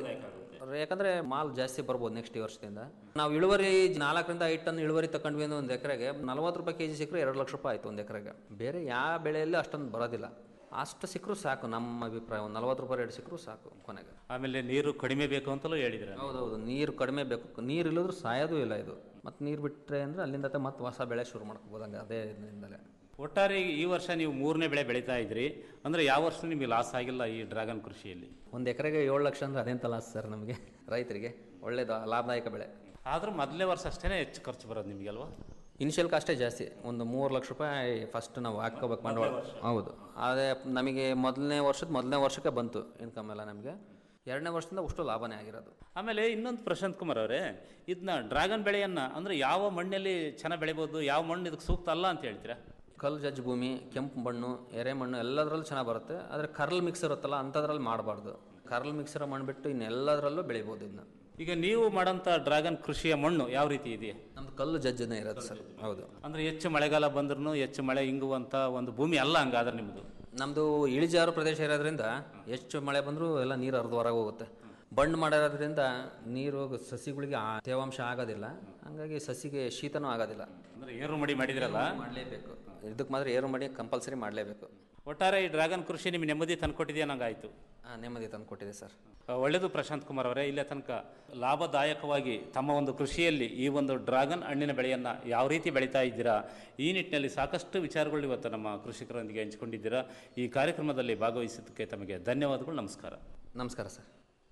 ಯಾಕಂದ್ರೆ ಮಾಲ್ ಜಾಸ್ತಿ ಬರ್ಬೋದು ನೆಕ್ಸ್ಟ್ ವರ್ಷದಿಂದ ನಾವು ಇಳುವರಿ ನಾಲ್ಕರಿಂದ ಐದು ಟನ್ ಇಳುವರಿ ತಗೊಂಡ್ವಿ ಅಂದ್ರೆ ಒಂದು ಎಕರೆಗೆ ನಲವತ್ತು ರೂಪಾಯಿ ಕೆ ಜಿ ಸಿಕ್ಕರೆ ಎರಡು ಲಕ್ಷ ರೂಪಾಯಿ ಆಯ್ತು ಒಂದು ಎಕರೆಗೆ ಬೇರೆ ಯಾವ ಬೆಳೆಯಲ್ಲಿ ಅಷ್ಟೊಂದು ಬರೋದಿಲ್ಲ ಅಷ್ಟು ಸಿಕ್ಕರೂ ಸಾಕು ನಮ್ಮ ಅಭಿಪ್ರಾಯ ಒಂದು ನಲವತ್ತು ರೂಪಾಯಿ ರೇಟ್ ಸಿಕ್ಕರೂ ಸಾಕು ಕೊನೆಗೆ ಆಮೇಲೆ ನೀರು ಕಡಿಮೆ ಬೇಕು ಅಂತಲೂ ಹೇಳಿದ್ರೆ ಹೌದೌದು ನೀರು ಕಡಿಮೆ ಬೇಕು ನೀರು ಇಲ್ಲದ್ರೂ ಸಾಯೋದು ಇಲ್ಲ ಇದು ಮತ್ತು ನೀರು ಬಿಟ್ಟರೆ ಅಂದರೆ ಅಲ್ಲಿಂದ ಮತ್ತೆ ಹೊಸ ಬೆಳೆ ಶುರು ಮಾಡ್ಕೋಬೋದು ಹಂಗೆ ಅದೇ ಇದರಿಂದಲೇ ಒಟ್ಟಾರೆ ಈ ವರ್ಷ ನೀವು ಮೂರನೇ ಬೆಳೆ ಬೆಳೀತಾ ಇದ್ರಿ ಅಂದ್ರೆ ಯಾವ ವರ್ಷ ನಿಮಗೆ ಲಾಸ್ ಆಗಿಲ್ಲ ಈ ಡ್ರ್ಯಾಗನ್ ಕೃಷಿಯಲ್ಲಿ ಒಂದು ಎಕರೆಗೆ ಏಳು ಲಕ್ಷ ಅಂದರೆ ಅದೇಂತ ಲಾಸ್ ಸರ್ ನಮಗೆ ರೈತರಿಗೆ ಒಳ್ಳೇದು ಲಾಭದಾಯಕ ಬೆಳೆ ಆದ್ರೂ ಮೊದಲನೇ ವರ್ಷ ಅಷ್ಟೇ ಹೆಚ್ಚು ಖರ್ಚು ಬರೋದು ನಿಮಗೆ ಅಲ್ವಾ ಇನಿಷಿಯಲ್ ಕಾಸ್ಟೇ ಜಾಸ್ತಿ ಒಂದು ಮೂರು ಲಕ್ಷ ರೂಪಾಯಿ ಫಸ್ಟ್ ನಾವು ಹಾಕ್ಕೋಬೇಕು ಬಂಡವಾಳ ಹೌದು ಅದೇ ನಮಗೆ ಮೊದಲನೇ ವರ್ಷದ ಮೊದಲನೇ ವರ್ಷಕ್ಕೆ ಬಂತು ಇನ್ಕಮ್ ಎಲ್ಲ ನಮಗೆ ಎರಡನೇ ವರ್ಷದಿಂದ ಅಷ್ಟು ಲಾಭನೇ ಆಗಿರೋದು ಆಮೇಲೆ ಇನ್ನೊಂದು ಪ್ರಶಾಂತ್ ಕುಮಾರ್ ಅವರೇ ಇದನ್ನ ಡ್ರ್ಯಾಗನ್ ಬೆಳೆಯನ್ನ ಅಂದ್ರೆ ಯಾವ ಮಣ್ಣಲ್ಲಿ ಚೆನ್ನಾಗಿ ಬೆಳಿಬೋದು ಯಾವ ಮಣ್ಣು ಇದಕ್ಕೆ ಸೂಕ್ತ ಅಲ್ಲ ಅಂತ ಹೇಳ್ತೀರಾ ಕಲ್ಲು ಜಜ್ಜು ಭೂಮಿ ಕೆಂಪು ಮಣ್ಣು ಎರೆ ಮಣ್ಣು ಎಲ್ಲದರಲ್ಲೂ ಚೆನ್ನಾಗಿ ಬರುತ್ತೆ ಆದರೆ ಕರ್ಲ್ ಮಿಕ್ಸ್ ಇರುತ್ತಲ್ಲ ಅಂಥದ್ರಲ್ಲಿ ಮಾಡಬಾರ್ದು ಕರ್ಲ್ ಮಿಕ್ಸರ್ ಮಾಡಿಬಿಟ್ಟು ಇನ್ನೆಲ್ಲದರಲ್ಲೂ ಬೆಳಿಬೋದು ಇದನ್ನ ಈಗ ನೀವು ಮಾಡೋಂಥ ಡ್ರ್ಯಾಗನ್ ಕೃಷಿಯ ಮಣ್ಣು ಯಾವ ರೀತಿ ಇದೆಯಾ ನಮ್ದು ಕಲ್ಲು ಜಜ್ಜನೇ ಇರೋದು ಸರ್ ಹೌದು ಅಂದ್ರೆ ಹೆಚ್ಚು ಮಳೆಗಾಲ ಬಂದ್ರೂ ಹೆಚ್ಚು ಮಳೆ ಇಂಗುವಂತ ಒಂದು ಭೂಮಿ ಅಲ್ಲ ಹಂಗಾದ್ರೆ ನಿಮ್ಮದು ನಮ್ಮದು ಇಳಿಜಾರು ಪ್ರದೇಶ ಇರೋದ್ರಿಂದ ಎಷ್ಟು ಮಳೆ ಬಂದರೂ ಎಲ್ಲ ನೀರು ಹರಿದು ಹೊರಗೆ ಹೋಗುತ್ತೆ ಬಣ್ಣು ಮಾಡಿರೋದ್ರಿಂದ ನೀರು ಸಸಿಗಳಿಗೆ ಆ ತೇವಾಂಶ ಆಗೋದಿಲ್ಲ ಹಂಗಾಗಿ ಸಸಿಗೆ ಶೀತನೂ ಆಗೋದಿಲ್ಲ ಅಂದ್ರೆ ಏರು ಮಡಿ ಮಾಡಿದ್ರಲ್ಲ ಮಾಡಲೇಬೇಕು ಇದಕ್ಕೆ ಮಾತ್ರ ಏರು ಮಡಿ ಕಂಪಲ್ಸರಿ ಮಾಡಲೇಬೇಕು ಒಟ್ಟಾರೆ ಈ ಡ್ರ್ಯಾಗನ್ ಕೃಷಿ ನಿಮಗೆ ನೆಮ್ಮದಿ ತಂದುಕೊಟ್ಟಿದೆಯಾ ನಂಗಾಯಿತು ನೆಮ್ಮದಿ ತಂದು ಕೊಟ್ಟಿದೆ ಸರ್ ಒಳ್ಳೆಯದು ಪ್ರಶಾಂತ್ ಕುಮಾರ್ ಅವರೇ ಇಲ್ಲೇ ತನಕ ಲಾಭದಾಯಕವಾಗಿ ತಮ್ಮ ಒಂದು ಕೃಷಿಯಲ್ಲಿ ಈ ಒಂದು ಡ್ರ್ಯಾಗನ್ ಹಣ್ಣಿನ ಬೆಳೆಯನ್ನು ಯಾವ ರೀತಿ ಬೆಳೀತಾ ಇದ್ದೀರಾ ಈ ನಿಟ್ಟಿನಲ್ಲಿ ಸಾಕಷ್ಟು ವಿಚಾರಗಳು ಇವತ್ತು ನಮ್ಮ ಕೃಷಿಕರೊಂದಿಗೆ ಹಂಚಿಕೊಂಡಿದ್ದೀರಾ ಈ ಕಾರ್ಯಕ್ರಮದಲ್ಲಿ ಭಾಗವಹಿಸಿದ್ದಕ್ಕೆ ತಮಗೆ ಧನ್ಯವಾದಗಳು ನಮಸ್ಕಾರ ನಮಸ್ಕಾರ ಸರ್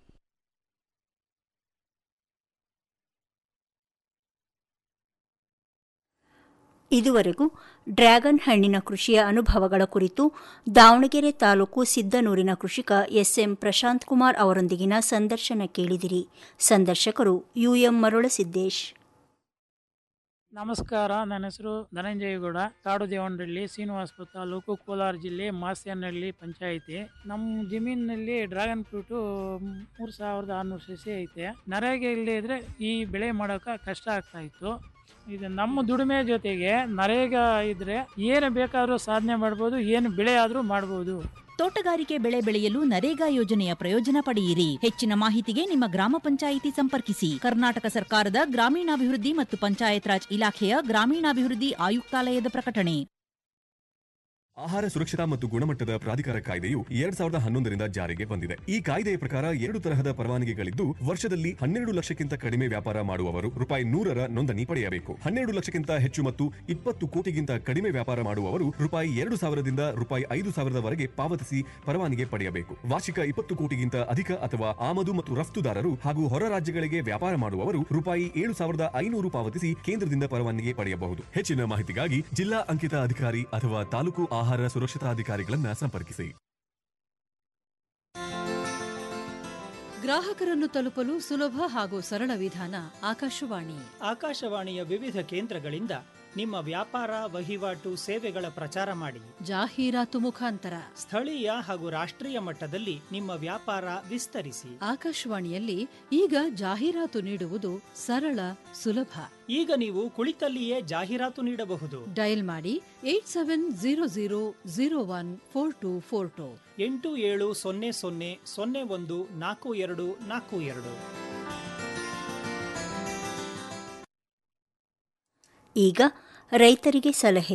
ಇದುವರೆಗೂ ಡ್ರ್ಯಾಗನ್ ಹಣ್ಣಿನ ಕೃಷಿಯ ಅನುಭವಗಳ ಕುರಿತು ದಾವಣಗೆರೆ ತಾಲೂಕು ಸಿದ್ದನೂರಿನ ಕೃಷಿಕ ಎಸ್ಎಂ ಪ್ರಶಾಂತ್ ಕುಮಾರ್ ಅವರೊಂದಿಗಿನ ಸಂದರ್ಶನ ಕೇಳಿದಿರಿ ಸಂದರ್ಶಕರು ಯುಎಂ ಮರುಳಸಿದ್ದೇಶ್ ನಮಸ್ಕಾರ ನನ್ನ ಹೆಸರು ಧನಂಜಯಗೌಡ ಕಾಡು ದೇವನಹಳ್ಳಿ ಶ್ರೀನಿವಾಸಪುರ ತಾಲೂಕು ಕೋಲಾರ ಜಿಲ್ಲೆ ಮಾಸ್ಯನಹಳ್ಳಿ ಪಂಚಾಯಿತಿ ನಮ್ಮ ಜಮೀನಿನಲ್ಲಿ ಡ್ರ್ಯಾಗನ್ ಫ್ರೂಟು ಮೂರು ಸಾವಿರದ ಆರುನೂರು ಸಸಿ ಐತೆ ನರೇಗೆ ಇಲ್ಲದೆ ಇದ್ರೆ ಈ ಬೆಳೆ ಮಾಡೋಕೆ ಕಷ್ಟ ಆಗ್ತಾ ಇತ್ತು ಇದು ನಮ್ಮ ದುಡಿಮೆ ಜೊತೆಗೆ ನರೇಗಾ ಇದ್ರೆ ಏನು ಬೇಕಾದರೂ ಸಾಧನೆ ಮಾಡ್ಬೋದು ಏನು ಬೆಳೆ ಆದರೂ ಮಾಡ್ಬೋದು ತೋಟಗಾರಿಕೆ ಬೆಳೆ ಬೆಳೆಯಲು ನರೇಗಾ ಯೋಜನೆಯ ಪ್ರಯೋಜನ ಪಡೆಯಿರಿ ಹೆಚ್ಚಿನ ಮಾಹಿತಿಗೆ ನಿಮ್ಮ ಗ್ರಾಮ ಪಂಚಾಯಿತಿ ಸಂಪರ್ಕಿಸಿ ಕರ್ನಾಟಕ ಸರ್ಕಾರದ ಗ್ರಾಮೀಣಾಭಿವೃದ್ಧಿ ಮತ್ತು ಪಂಚಾಯತ್ ರಾಜ್ ಇಲಾಖೆಯ ಗ್ರಾಮೀಣಾಭಿವೃದ್ಧಿ ಆಯುಕ್ತಾಲಯದ ಪ್ರಕಟಣೆ ಆಹಾರ ಸುರಕ್ಷತಾ ಮತ್ತು ಗುಣಮಟ್ಟದ ಪ್ರಾಧಿಕಾರ ಕಾಯ್ದೆಯು ಎರಡ್ ಸಾವಿರದ ಹನ್ನೊಂದರಿಂದ ಜಾರಿಗೆ ಬಂದಿದೆ ಈ ಕಾಯ್ದೆಯ ಪ್ರಕಾರ ಎರಡು ತರಹದ ಪರವಾನಗಿಗಳಿದ್ದು ವರ್ಷದಲ್ಲಿ ಹನ್ನೆರಡು ಲಕ್ಷಕ್ಕಿಂತ ಕಡಿಮೆ ವ್ಯಾಪಾರ ಮಾಡುವವರು ರೂಪಾಯಿ ನೂರರ ನೋಂದಣಿ ಪಡೆಯಬೇಕು ಹನ್ನೆರಡು ಲಕ್ಷಕ್ಕಿಂತ ಹೆಚ್ಚು ಮತ್ತು ಇಪ್ಪತ್ತು ಕೋಟಿಗಿಂತ ಕಡಿಮೆ ವ್ಯಾಪಾರ ಮಾಡುವವರು ರೂಪಾಯಿ ಎರಡು ಸಾವಿರದಿಂದ ರೂಪಾಯಿ ಐದು ಸಾವಿರದವರೆಗೆ ಪಾವತಿಸಿ ಪರವಾನಗಿ ಪಡೆಯಬೇಕು ವಾರ್ಷಿಕ ಇಪ್ಪತ್ತು ಕೋಟಿಗಿಂತ ಅಧಿಕ ಅಥವಾ ಆಮದು ಮತ್ತು ರಫ್ತುದಾರರು ಹಾಗೂ ಹೊರ ರಾಜ್ಯಗಳಿಗೆ ವ್ಯಾಪಾರ ಮಾಡುವವರು ರೂಪಾಯಿ ಏಳು ಸಾವಿರದ ಐನೂರು ಪಾವತಿಸಿ ಕೇಂದ್ರದಿಂದ ಪರವಾನಗಿ ಪಡೆಯಬಹುದು ಹೆಚ್ಚಿನ ಮಾಹಿತಿಗಾಗಿ ಜಿಲ್ಲಾ ಅಂಕಿತ ಅಧಿಕಾರಿ ಅಥವಾ ತಾಲೂಕು ಆಹಾರ ಸುರಕ್ಷತಾ ಅಧಿಕಾರಿಗಳನ್ನ ಸಂಪರ್ಕಿಸಿ ಗ್ರಾಹಕರನ್ನು ತಲುಪಲು ಸುಲಭ ಹಾಗೂ ಸರಳ ವಿಧಾನ ಆಕಾಶವಾಣಿ ಆಕಾಶವಾಣಿಯ ವಿವಿಧ ಕೇಂದ್ರಗಳಿಂದ ನಿಮ್ಮ ವ್ಯಾಪಾರ ವಹಿವಾಟು ಸೇವೆಗಳ ಪ್ರಚಾರ ಮಾಡಿ ಜಾಹೀರಾತು ಮುಖಾಂತರ ಸ್ಥಳೀಯ ಹಾಗೂ ರಾಷ್ಟ್ರೀಯ ಮಟ್ಟದಲ್ಲಿ ನಿಮ್ಮ ವ್ಯಾಪಾರ ವಿಸ್ತರಿಸಿ ಆಕಾಶವಾಣಿಯಲ್ಲಿ ಈಗ ಜಾಹೀರಾತು ನೀಡುವುದು ಸರಳ ಸುಲಭ ಈಗ ನೀವು ಕುಳಿತಲ್ಲಿಯೇ ಜಾಹೀರಾತು ನೀಡಬಹುದು ಡಯಲ್ ಮಾಡಿ eight seven zero zero zero one four two four two ಎಂಟು ಏಳು ಸೊನ್ನೆ ಸೊನ್ನೆ ಸೊನ್ನೆ ಒಂದು ನಾಲ್ಕು ಎರಡು ನಾಲ್ಕು ಎರಡು ಈಗ ರೈತರಿಗೆ ಸಲಹೆ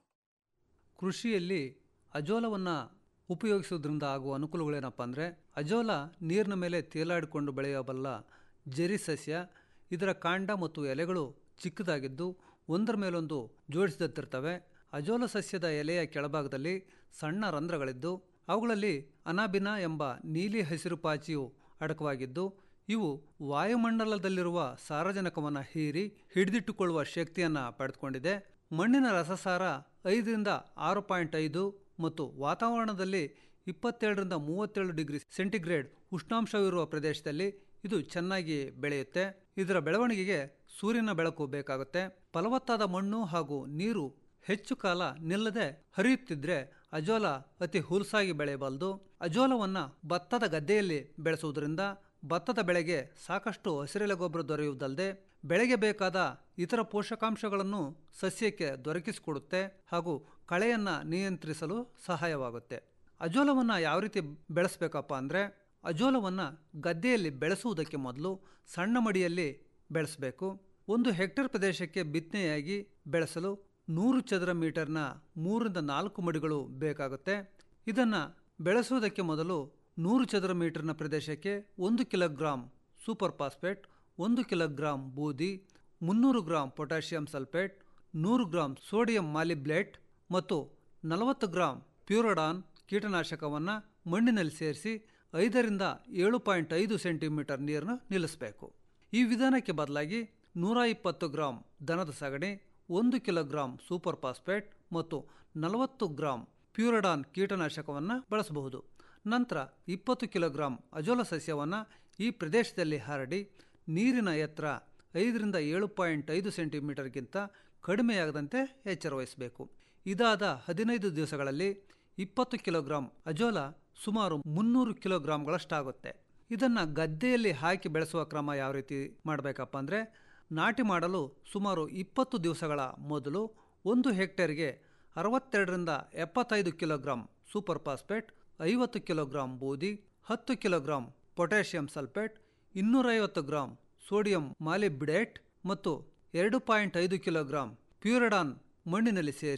ಕೃಷಿಯಲ್ಲಿ ಅಜೋಲವನ್ನು ಉಪಯೋಗಿಸೋದ್ರಿಂದ ಆಗುವ ಅನುಕೂಲಗಳೇನಪ್ಪ ಅಂದರೆ ಅಜೋಲ ನೀರಿನ ಮೇಲೆ ತೇಲಾಡಿಕೊಂಡು ಬೆಳೆಯಬಲ್ಲ ಜರಿ ಸಸ್ಯ ಇದರ ಕಾಂಡ ಮತ್ತು ಎಲೆಗಳು ಚಿಕ್ಕದಾಗಿದ್ದು ಒಂದರ ಮೇಲೊಂದು ಜೋಡಿಸಿದಂತಿರ್ತವೆ ಅಜೋಲ ಸಸ್ಯದ ಎಲೆಯ ಕೆಳಭಾಗದಲ್ಲಿ ಸಣ್ಣ ರಂಧ್ರಗಳಿದ್ದು ಅವುಗಳಲ್ಲಿ ಅನಾಬಿನ ಎಂಬ ನೀಲಿ ಹಸಿರು ಪಾಚಿಯು ಅಡಕವಾಗಿದ್ದು ಇವು ವಾಯುಮಂಡಲದಲ್ಲಿರುವ ಸಾರಜನಕವನ್ನು ಹೀರಿ ಹಿಡಿದಿಟ್ಟುಕೊಳ್ಳುವ ಶಕ್ತಿಯನ್ನು ಪಡೆದುಕೊಂಡಿದೆ ಮಣ್ಣಿನ ರಸಸಾರ ಐದರಿಂದ ಆರು ಪಾಯಿಂಟ್ ಐದು ಮತ್ತು ವಾತಾವರಣದಲ್ಲಿ ಇಪ್ಪತ್ತೇಳರಿಂದ ಮೂವತ್ತೇಳು ಡಿಗ್ರಿ ಸೆಂಟಿಗ್ರೇಡ್ ಉಷ್ಣಾಂಶವಿರುವ ಪ್ರದೇಶದಲ್ಲಿ ಇದು ಚೆನ್ನಾಗಿ ಬೆಳೆಯುತ್ತೆ ಇದರ ಬೆಳವಣಿಗೆಗೆ ಸೂರ್ಯನ ಬೆಳಕು ಬೇಕಾಗುತ್ತೆ ಫಲವತ್ತಾದ ಮಣ್ಣು ಹಾಗೂ ನೀರು ಹೆಚ್ಚು ಕಾಲ ನಿಲ್ಲದೆ ಹರಿಯುತ್ತಿದ್ರೆ ಅಜೋಲ ಅತಿ ಹುಲಸಾಗಿ ಬೆಳೆಯಬಲ್ಲದು ಅಜೋಲವನ್ನು ಭತ್ತದ ಗದ್ದೆಯಲ್ಲಿ ಬೆಳೆಸುವುದರಿಂದ ಭತ್ತದ ಬೆಳೆಗೆ ಸಾಕಷ್ಟು ಹಸಿರೆಲೆ ಗೊಬ್ಬರ ದೊರೆಯುವುದಲ್ಲದೆ ಬೆಳೆಗೆ ಬೇಕಾದ ಇತರ ಪೋಷಕಾಂಶಗಳನ್ನು ಸಸ್ಯಕ್ಕೆ ದೊರಕಿಸಿಕೊಡುತ್ತೆ ಹಾಗೂ ಕಳೆಯನ್ನು ನಿಯಂತ್ರಿಸಲು ಸಹಾಯವಾಗುತ್ತೆ ಅಜೋಲವನ್ನು ಯಾವ ರೀತಿ ಬೆಳೆಸಬೇಕಪ್ಪ ಅಂದರೆ ಅಜೋಲವನ್ನು ಗದ್ದೆಯಲ್ಲಿ ಬೆಳೆಸುವುದಕ್ಕೆ ಮೊದಲು ಸಣ್ಣ ಮಡಿಯಲ್ಲಿ ಬೆಳೆಸಬೇಕು ಒಂದು ಹೆಕ್ಟೇರ್ ಪ್ರದೇಶಕ್ಕೆ ಬಿತ್ತನೆಯಾಗಿ ಬೆಳೆಸಲು ನೂರು ಚದರ ಮೀಟರ್ನ ಮೂರರಿಂದ ನಾಲ್ಕು ಮಡಿಗಳು ಬೇಕಾಗುತ್ತೆ ಇದನ್ನು ಬೆಳೆಸುವುದಕ್ಕೆ ಮೊದಲು ನೂರು ಚದರ ಮೀಟರ್ನ ಪ್ರದೇಶಕ್ಕೆ ಒಂದು ಕಿಲೋಗ್ರಾಂ ಸೂಪರ್ ಫಾಸ್ಫೇಟ್ ಒಂದು ಕಿಲೋಗ್ರಾಂ ಬೂದಿ ಮುನ್ನೂರು ಗ್ರಾಂ ಪೊಟ್ಯಾಷಿಯಂ ಸಲ್ಫೇಟ್ ನೂರು ಗ್ರಾಂ ಸೋಡಿಯಂ ಮಾಲಿಬ್ಲೇಟ್ ಮತ್ತು ನಲವತ್ತು ಗ್ರಾಂ ಪ್ಯೂರೋಡಾನ್ ಕೀಟನಾಶಕವನ್ನು ಮಣ್ಣಿನಲ್ಲಿ ಸೇರಿಸಿ ಐದರಿಂದ ಏಳು ಪಾಯಿಂಟ್ ಐದು ಸೆಂಟಿಮೀಟರ್ ನೀರನ್ನು ನಿಲ್ಲಿಸಬೇಕು ಈ ವಿಧಾನಕ್ಕೆ ಬದಲಾಗಿ ನೂರ ಇಪ್ಪತ್ತು ಗ್ರಾಂ ದನದ ಸಗಣಿ ಒಂದು ಕಿಲೋಗ್ರಾಂ ಸೂಪರ್ ಫಾಸ್ಫೇಟ್ ಮತ್ತು ನಲವತ್ತು ಗ್ರಾಂ ಪ್ಯೂರಡಾನ್ ಕೀಟನಾಶಕವನ್ನು ಬಳಸಬಹುದು ನಂತರ ಇಪ್ಪತ್ತು ಕಿಲೋಗ್ರಾಂ ಅಜೋಲ ಸಸ್ಯವನ್ನು ಈ ಪ್ರದೇಶದಲ್ಲಿ ಹರಡಿ ನೀರಿನ ಎತ್ತರ ಐದರಿಂದ ಏಳು ಪಾಯಿಂಟ್ ಐದು ಸೆಂಟಿಮೀಟರ್ಗಿಂತ ಕಡಿಮೆಯಾಗದಂತೆ ಎಚ್ಚರ ವಹಿಸಬೇಕು ಇದಾದ ಹದಿನೈದು ದಿವಸಗಳಲ್ಲಿ ಇಪ್ಪತ್ತು ಕಿಲೋಗ್ರಾಂ ಅಜೋಲ ಸುಮಾರು ಮುನ್ನೂರು ಕಿಲೋಗ್ರಾಂಗಳಷ್ಟಾಗುತ್ತೆ ಇದನ್ನು ಗದ್ದೆಯಲ್ಲಿ ಹಾಕಿ ಬೆಳೆಸುವ ಕ್ರಮ ಯಾವ ರೀತಿ ಮಾಡಬೇಕಪ್ಪ ಅಂದರೆ ನಾಟಿ ಮಾಡಲು ಸುಮಾರು ಇಪ್ಪತ್ತು ದಿವಸಗಳ ಮೊದಲು ಒಂದು ಹೆಕ್ಟೇರ್ಗೆ ಅರವತ್ತೆರಡರಿಂದ ಎಪ್ಪತ್ತೈದು ಕಿಲೋಗ್ರಾಂ ಸೂಪರ್ ಫಾಸ್ಫೇಟ್ ಐವತ್ತು ಕಿಲೋಗ್ರಾಂ ಬೂದಿ ಹತ್ತು ಕಿಲೋಗ್ರಾಂ ಪೊಟ್ಯಾಷಿಯಂ ಸಲ್ಫೇಟ್ ಇನ್ನೂರೈವತ್ತು ಗ್ರಾಂ ಸೋಡಿಯಂ ಮಾಲಿಬ್ಡೇಟ್ ಮತ್ತು ಎರಡು ಪಾಯಿಂಟ್ ಐದು ಕಿಲೋಗ್ರಾಂ ಪ್ಯೂರಡಾನ್ ಮಣ್ಣಿನಲ್ಲಿ ಸೇರಿಸಿ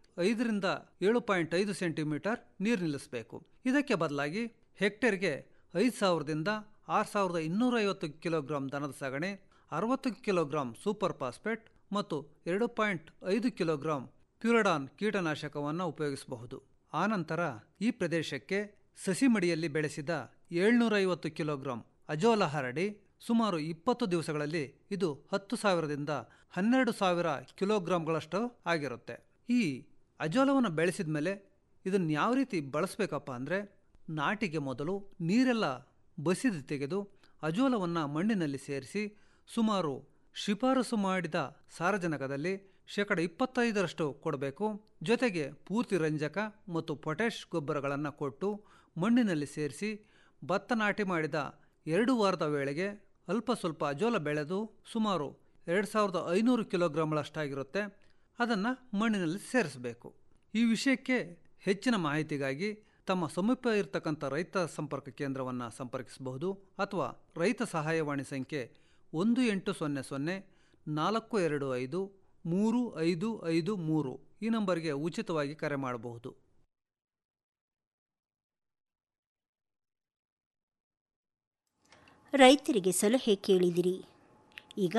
ಐದರಿಂದ ಏಳು ಪಾಯಿಂಟ್ ಐದು ಸೆಂಟಿಮೀಟರ್ ನೀರು ನಿಲ್ಲಿಸಬೇಕು ಇದಕ್ಕೆ ಬದಲಾಗಿ ಹೆಕ್ಟೇರ್ಗೆ ಐದು ಸಾವಿರದಿಂದ ಆರು ಸಾವಿರದ ಇನ್ನೂರ ಐವತ್ತು ಕಿಲೋಗ್ರಾಂ ದನದ ಸಗಣಿ ಅರವತ್ತು ಕಿಲೋಗ್ರಾಂ ಸೂಪರ್ ಫಾಸ್ಫೇಟ್ ಮತ್ತು ಎರಡು ಪಾಯಿಂಟ್ ಐದು ಕಿಲೋಗ್ರಾಂ ಪ್ಯೂರಡಾನ್ ಕೀಟನಾಶಕವನ್ನು ಉಪಯೋಗಿಸಬಹುದು ಆನಂತರ ಈ ಪ್ರದೇಶಕ್ಕೆ ಸಸಿ ಮಡಿಯಲ್ಲಿ ಬೆಳೆಸಿದ ಏಳ್ನೂರೈವತ್ತು ಕಿಲೋಗ್ರಾಂ ಅಜೋಲ ಹರಡಿ ಸುಮಾರು ಇಪ್ಪತ್ತು ದಿವಸಗಳಲ್ಲಿ ಇದು ಹತ್ತು ಸಾವಿರದಿಂದ ಹನ್ನೆರಡು ಸಾವಿರ ಕಿಲೋಗ್ರಾಂಗಳಷ್ಟು ಆಗಿರುತ್ತೆ ಈ ಅಜೋಲವನ್ನು ಬೆಳೆಸಿದ ಮೇಲೆ ಇದನ್ನು ಯಾವ ರೀತಿ ಬಳಸಬೇಕಪ್ಪ ಅಂದರೆ ನಾಟಿಗೆ ಮೊದಲು ನೀರೆಲ್ಲ ಬಸಿದು ತೆಗೆದು ಅಜೋಲವನ್ನು ಮಣ್ಣಿನಲ್ಲಿ ಸೇರಿಸಿ ಸುಮಾರು ಶಿಫಾರಸು ಮಾಡಿದ ಸಾರಜನಕದಲ್ಲಿ ಶೇಕಡ ಇಪ್ಪತ್ತೈದರಷ್ಟು ಕೊಡಬೇಕು ಜೊತೆಗೆ ಪೂರ್ತಿ ರಂಜಕ ಮತ್ತು ಪೊಟ್ಯಾಷ್ ಗೊಬ್ಬರಗಳನ್ನು ಕೊಟ್ಟು ಮಣ್ಣಿನಲ್ಲಿ ಸೇರಿಸಿ ಭತ್ತ ನಾಟಿ ಮಾಡಿದ ಎರಡು ವಾರದ ವೇಳೆಗೆ ಅಲ್ಪ ಸ್ವಲ್ಪ ಅಜೋಲ ಬೆಳೆದು ಸುಮಾರು ಎರಡು ಸಾವಿರದ ಐನೂರು ಕಿಲೋಗ್ರಾಮ್ಗಳಷ್ಟಾಗಿರುತ್ತೆ ಅದನ್ನು ಮಣ್ಣಿನಲ್ಲಿ ಸೇರಿಸಬೇಕು ಈ ವಿಷಯಕ್ಕೆ ಹೆಚ್ಚಿನ ಮಾಹಿತಿಗಾಗಿ ತಮ್ಮ ಸಮೀಪ ಇರತಕ್ಕಂಥ ರೈತ ಸಂಪರ್ಕ ಕೇಂದ್ರವನ್ನು ಸಂಪರ್ಕಿಸಬಹುದು ಅಥವಾ ರೈತ ಸಹಾಯವಾಣಿ ಸಂಖ್ಯೆ ಒಂದು ಎಂಟು ಸೊನ್ನೆ ಸೊನ್ನೆ ನಾಲ್ಕು ಎರಡು ಐದು ಮೂರು ಐದು ಐದು ಮೂರು ಈ ನಂಬರ್ಗೆ ಉಚಿತವಾಗಿ ಕರೆ ಮಾಡಬಹುದು ರೈತರಿಗೆ ಸಲಹೆ ಕೇಳಿದಿರಿ ಈಗ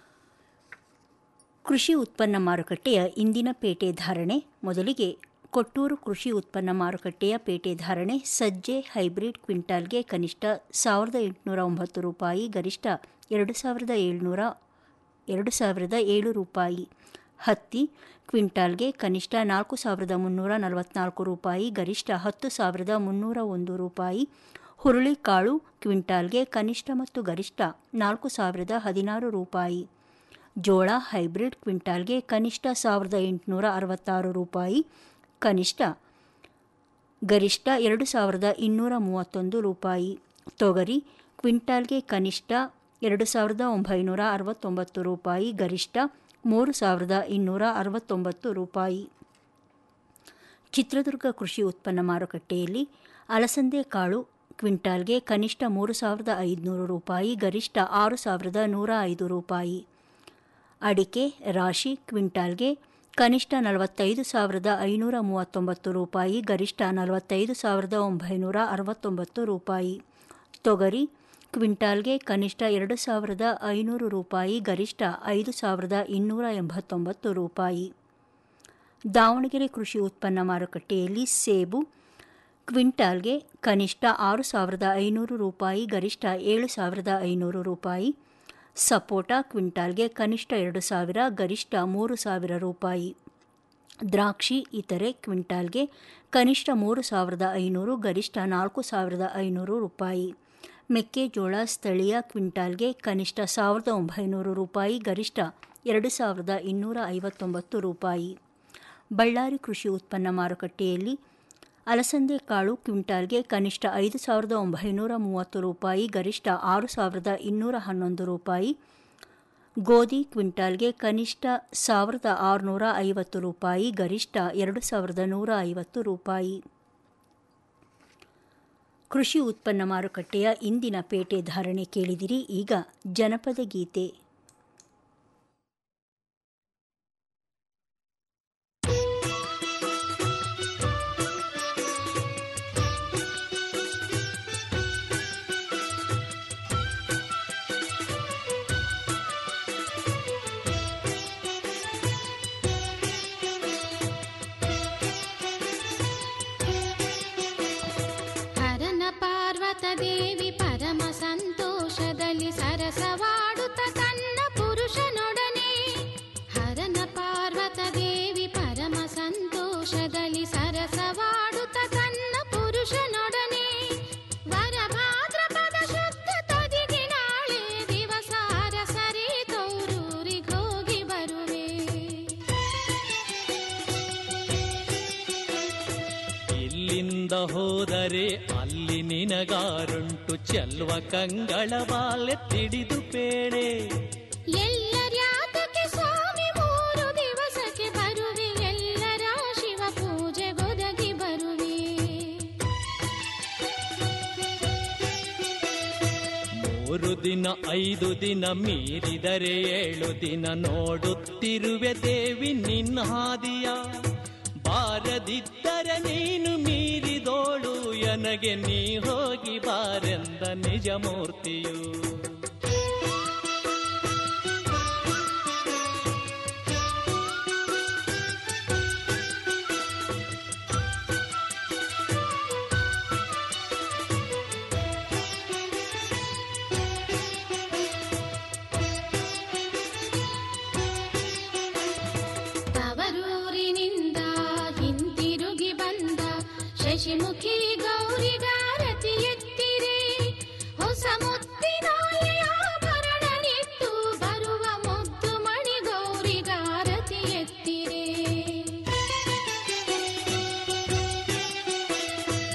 ಕೃಷಿ ಉತ್ಪನ್ನ ಮಾರುಕಟ್ಟೆಯ ಇಂದಿನ ಪೇಟೆ ಧಾರಣೆ ಮೊದಲಿಗೆ ಕೊಟ್ಟೂರು ಕೃಷಿ ಉತ್ಪನ್ನ ಮಾರುಕಟ್ಟೆಯ ಪೇಟೆ ಧಾರಣೆ ಸಜ್ಜೆ ಹೈಬ್ರಿಡ್ ಕ್ವಿಂಟಾಲ್ಗೆ ಕನಿಷ್ಠ ಸಾವಿರದ ಎಂಟುನೂರ ಒಂಬತ್ತು ರೂಪಾಯಿ ಗರಿಷ್ಠ ಎರಡು ಸಾವಿರದ ಏಳ್ನೂರ ಎರಡು ಸಾವಿರದ ಏಳು ರೂಪಾಯಿ ಹತ್ತಿ ಕ್ವಿಂಟಾಲ್ಗೆ ಕನಿಷ್ಠ ನಾಲ್ಕು ಸಾವಿರದ ಮುನ್ನೂರ ನಲವತ್ನಾಲ್ಕು ರೂಪಾಯಿ ಗರಿಷ್ಠ ಹತ್ತು ಸಾವಿರದ ಮುನ್ನೂರ ಒಂದು ರೂಪಾಯಿ ಹುರುಳಿಕಾಳು ಕ್ವಿಂಟಾಲ್ಗೆ ಕನಿಷ್ಠ ಮತ್ತು ಗರಿಷ್ಠ ನಾಲ್ಕು ಸಾವಿರದ ಹದಿನಾರು ರೂಪಾಯಿ ಜೋಳ ಹೈಬ್ರಿಡ್ ಕ್ವಿಂಟಾಲ್ಗೆ ಕನಿಷ್ಠ ಸಾವಿರದ ಎಂಟುನೂರ ಅರವತ್ತಾರು ರೂಪಾಯಿ ಕನಿಷ್ಠ ಗರಿಷ್ಠ ಎರಡು ಸಾವಿರದ ಇನ್ನೂರ ಮೂವತ್ತೊಂದು ರೂಪಾಯಿ ತೊಗರಿ ಕ್ವಿಂಟಾಲ್ಗೆ ಕನಿಷ್ಠ ಎರಡು ಸಾವಿರದ ಒಂಬೈನೂರ ಅರವತ್ತೊಂಬತ್ತು ರೂಪಾಯಿ ಗರಿಷ್ಠ ಮೂರು ಸಾವಿರದ ಇನ್ನೂರ ಅರವತ್ತೊಂಬತ್ತು ರೂಪಾಯಿ ಚಿತ್ರದುರ್ಗ ಕೃಷಿ ಉತ್ಪನ್ನ ಮಾರುಕಟ್ಟೆಯಲ್ಲಿ ಅಲಸಂದೆ ಕಾಳು ಕ್ವಿಂಟಾಲ್ಗೆ ಕನಿಷ್ಠ ಮೂರು ಸಾವಿರದ ಐದುನೂರು ರೂಪಾಯಿ ಗರಿಷ್ಠ ಆರು ಸಾವಿರದ ನೂರ ಐದು ರೂಪಾಯಿ ಅಡಿಕೆ ರಾಶಿ ಕ್ವಿಂಟಾಲ್ಗೆ ಕನಿಷ್ಠ ನಲವತ್ತೈದು ಸಾವಿರದ ಐನೂರ ಮೂವತ್ತೊಂಬತ್ತು ರೂಪಾಯಿ ಗರಿಷ್ಠ ನಲವತ್ತೈದು ಸಾವಿರದ ಒಂಬೈನೂರ ಅರವತ್ತೊಂಬತ್ತು ರೂಪಾಯಿ ತೊಗರಿ ಕ್ವಿಂಟಾಲ್ಗೆ ಕನಿಷ್ಠ ಎರಡು ಸಾವಿರದ ಐನೂರು ರೂಪಾಯಿ ಗರಿಷ್ಠ ಐದು ಸಾವಿರದ ಇನ್ನೂರ ಎಂಬತ್ತೊಂಬತ್ತು ರೂಪಾಯಿ ದಾವಣಗೆರೆ ಕೃಷಿ ಉತ್ಪನ್ನ ಮಾರುಕಟ್ಟೆಯಲ್ಲಿ ಸೇಬು ಕ್ವಿಂಟಾಲ್ಗೆ ಕನಿಷ್ಠ ಆರು ಸಾವಿರದ ಐನೂರು ರೂಪಾಯಿ ಗರಿಷ್ಠ ಏಳು ಸಾವಿರದ ಐನೂರು ರೂಪಾಯಿ ಸಪೋಟ ಕ್ವಿಂಟಾಲ್ಗೆ ಕನಿಷ್ಠ ಎರಡು ಸಾವಿರ ಗರಿಷ್ಠ ಮೂರು ಸಾವಿರ ರೂಪಾಯಿ ದ್ರಾಕ್ಷಿ ಇತರೆ ಕ್ವಿಂಟಾಲ್ಗೆ ಕನಿಷ್ಠ ಮೂರು ಸಾವಿರದ ಐನೂರು ಗರಿಷ್ಠ ನಾಲ್ಕು ಸಾವಿರದ ಐನೂರು ರೂಪಾಯಿ ಮೆಕ್ಕೆಜೋಳ ಸ್ಥಳೀಯ ಕ್ವಿಂಟಾಲ್ಗೆ ಕನಿಷ್ಠ ಸಾವಿರದ ಒಂಬೈನೂರು ರೂಪಾಯಿ ಗರಿಷ್ಠ ಎರಡು ಸಾವಿರದ ಇನ್ನೂರ ಐವತ್ತೊಂಬತ್ತು ರೂಪಾಯಿ ಬಳ್ಳಾರಿ ಕೃಷಿ ಉತ್ಪನ್ನ ಮಾರುಕಟ್ಟೆಯಲ್ಲಿ ಅಲಸಂದೆ ಕಾಳು ಕ್ವಿಂಟಾಲ್ಗೆ ಕನಿಷ್ಠ ಐದು ಸಾವಿರದ ಒಂಬೈನೂರ ಮೂವತ್ತು ರೂಪಾಯಿ ಗರಿಷ್ಠ ಆರು ಸಾವಿರದ ಇನ್ನೂರ ಹನ್ನೊಂದು ರೂಪಾಯಿ ಗೋಧಿ ಕ್ವಿಂಟಾಲ್ಗೆ ಕನಿಷ್ಠ ಸಾವಿರದ ಆರುನೂರ ಐವತ್ತು ರೂಪಾಯಿ ಗರಿಷ್ಠ ಎರಡು ಸಾವಿರದ ನೂರ ಐವತ್ತು ರೂಪಾಯಿ ಕೃಷಿ ಉತ್ಪನ್ನ ಮಾರುಕಟ್ಟೆಯ ಇಂದಿನ ಪೇಟೆ ಧಾರಣೆ ಕೇಳಿದಿರಿ ಈಗ ಜನಪದ ಗೀತೆ ಹರನ ಪಾರ್ವತ ದೇವಿ ಪರಮ ಸಂತೋಷದಲ್ಲಿ ಸರಸವಾಡುತ್ತ ತನ್ನ ಪುರುಷನೊಡನೆ ಹರನ ಪಾರ್ವತ ದೇವಿ ಪರಮ ಸಂತೋಷದಲ್ಲಿ ಸರಸವಾಡುತ್ತ ತನ್ನ ಪುರುಷನೊಡನೆ ವರಭಾದ್ರಪದ ಶುದ್ಧ ತದಿಗೆ ನಾಳೆ ದಿವಸ ಅರಸರೇ ತೌರೂರಿಗೋಗಿ ಬರುವೆ ಇಲ್ಲಿಂದ ಹೋದರೆ ಅಲ್ಲಿ ನಿನಗಾರುಂಟು ಚೆಲ್ವ ಕಂಗಳ ಬಾಲ್ಯ ತಿಳಿದು ಪೇಳೆ ಎಲ್ಲರ್ಯಾತಕ್ಕೆ ಸ್ವಾಮಿ ಮೂರು ದಿವಸಕ್ಕೆ ಬರುವೆ ಎಲ್ಲರ ಶಿವ ಪೂಜೆಗೊದಗಿ ಬರುವೆ ಮೂರು ದಿನ ಐದು ದಿನ ಮೀರಿದರೆ ಏಳು ದಿನ ನೋಡುತ್ತಿರುವೆ ದೇವಿ ನಿನ್ನ ಹಾದಿಯ ಬಾರದಿದ್ದರೆ ನೀನು ಮೀರಿದೋಳು ಎನಗೆ ನೀ ಹೋಗಿ ಬಾರೆಂದ ನಿಜ ಮೂರ್ತಿಯು ತವರೂರಿನಿಂದ ಹಿಂತಿರುಗಿ ಬಂದ ಶಶಿಮುಖಿ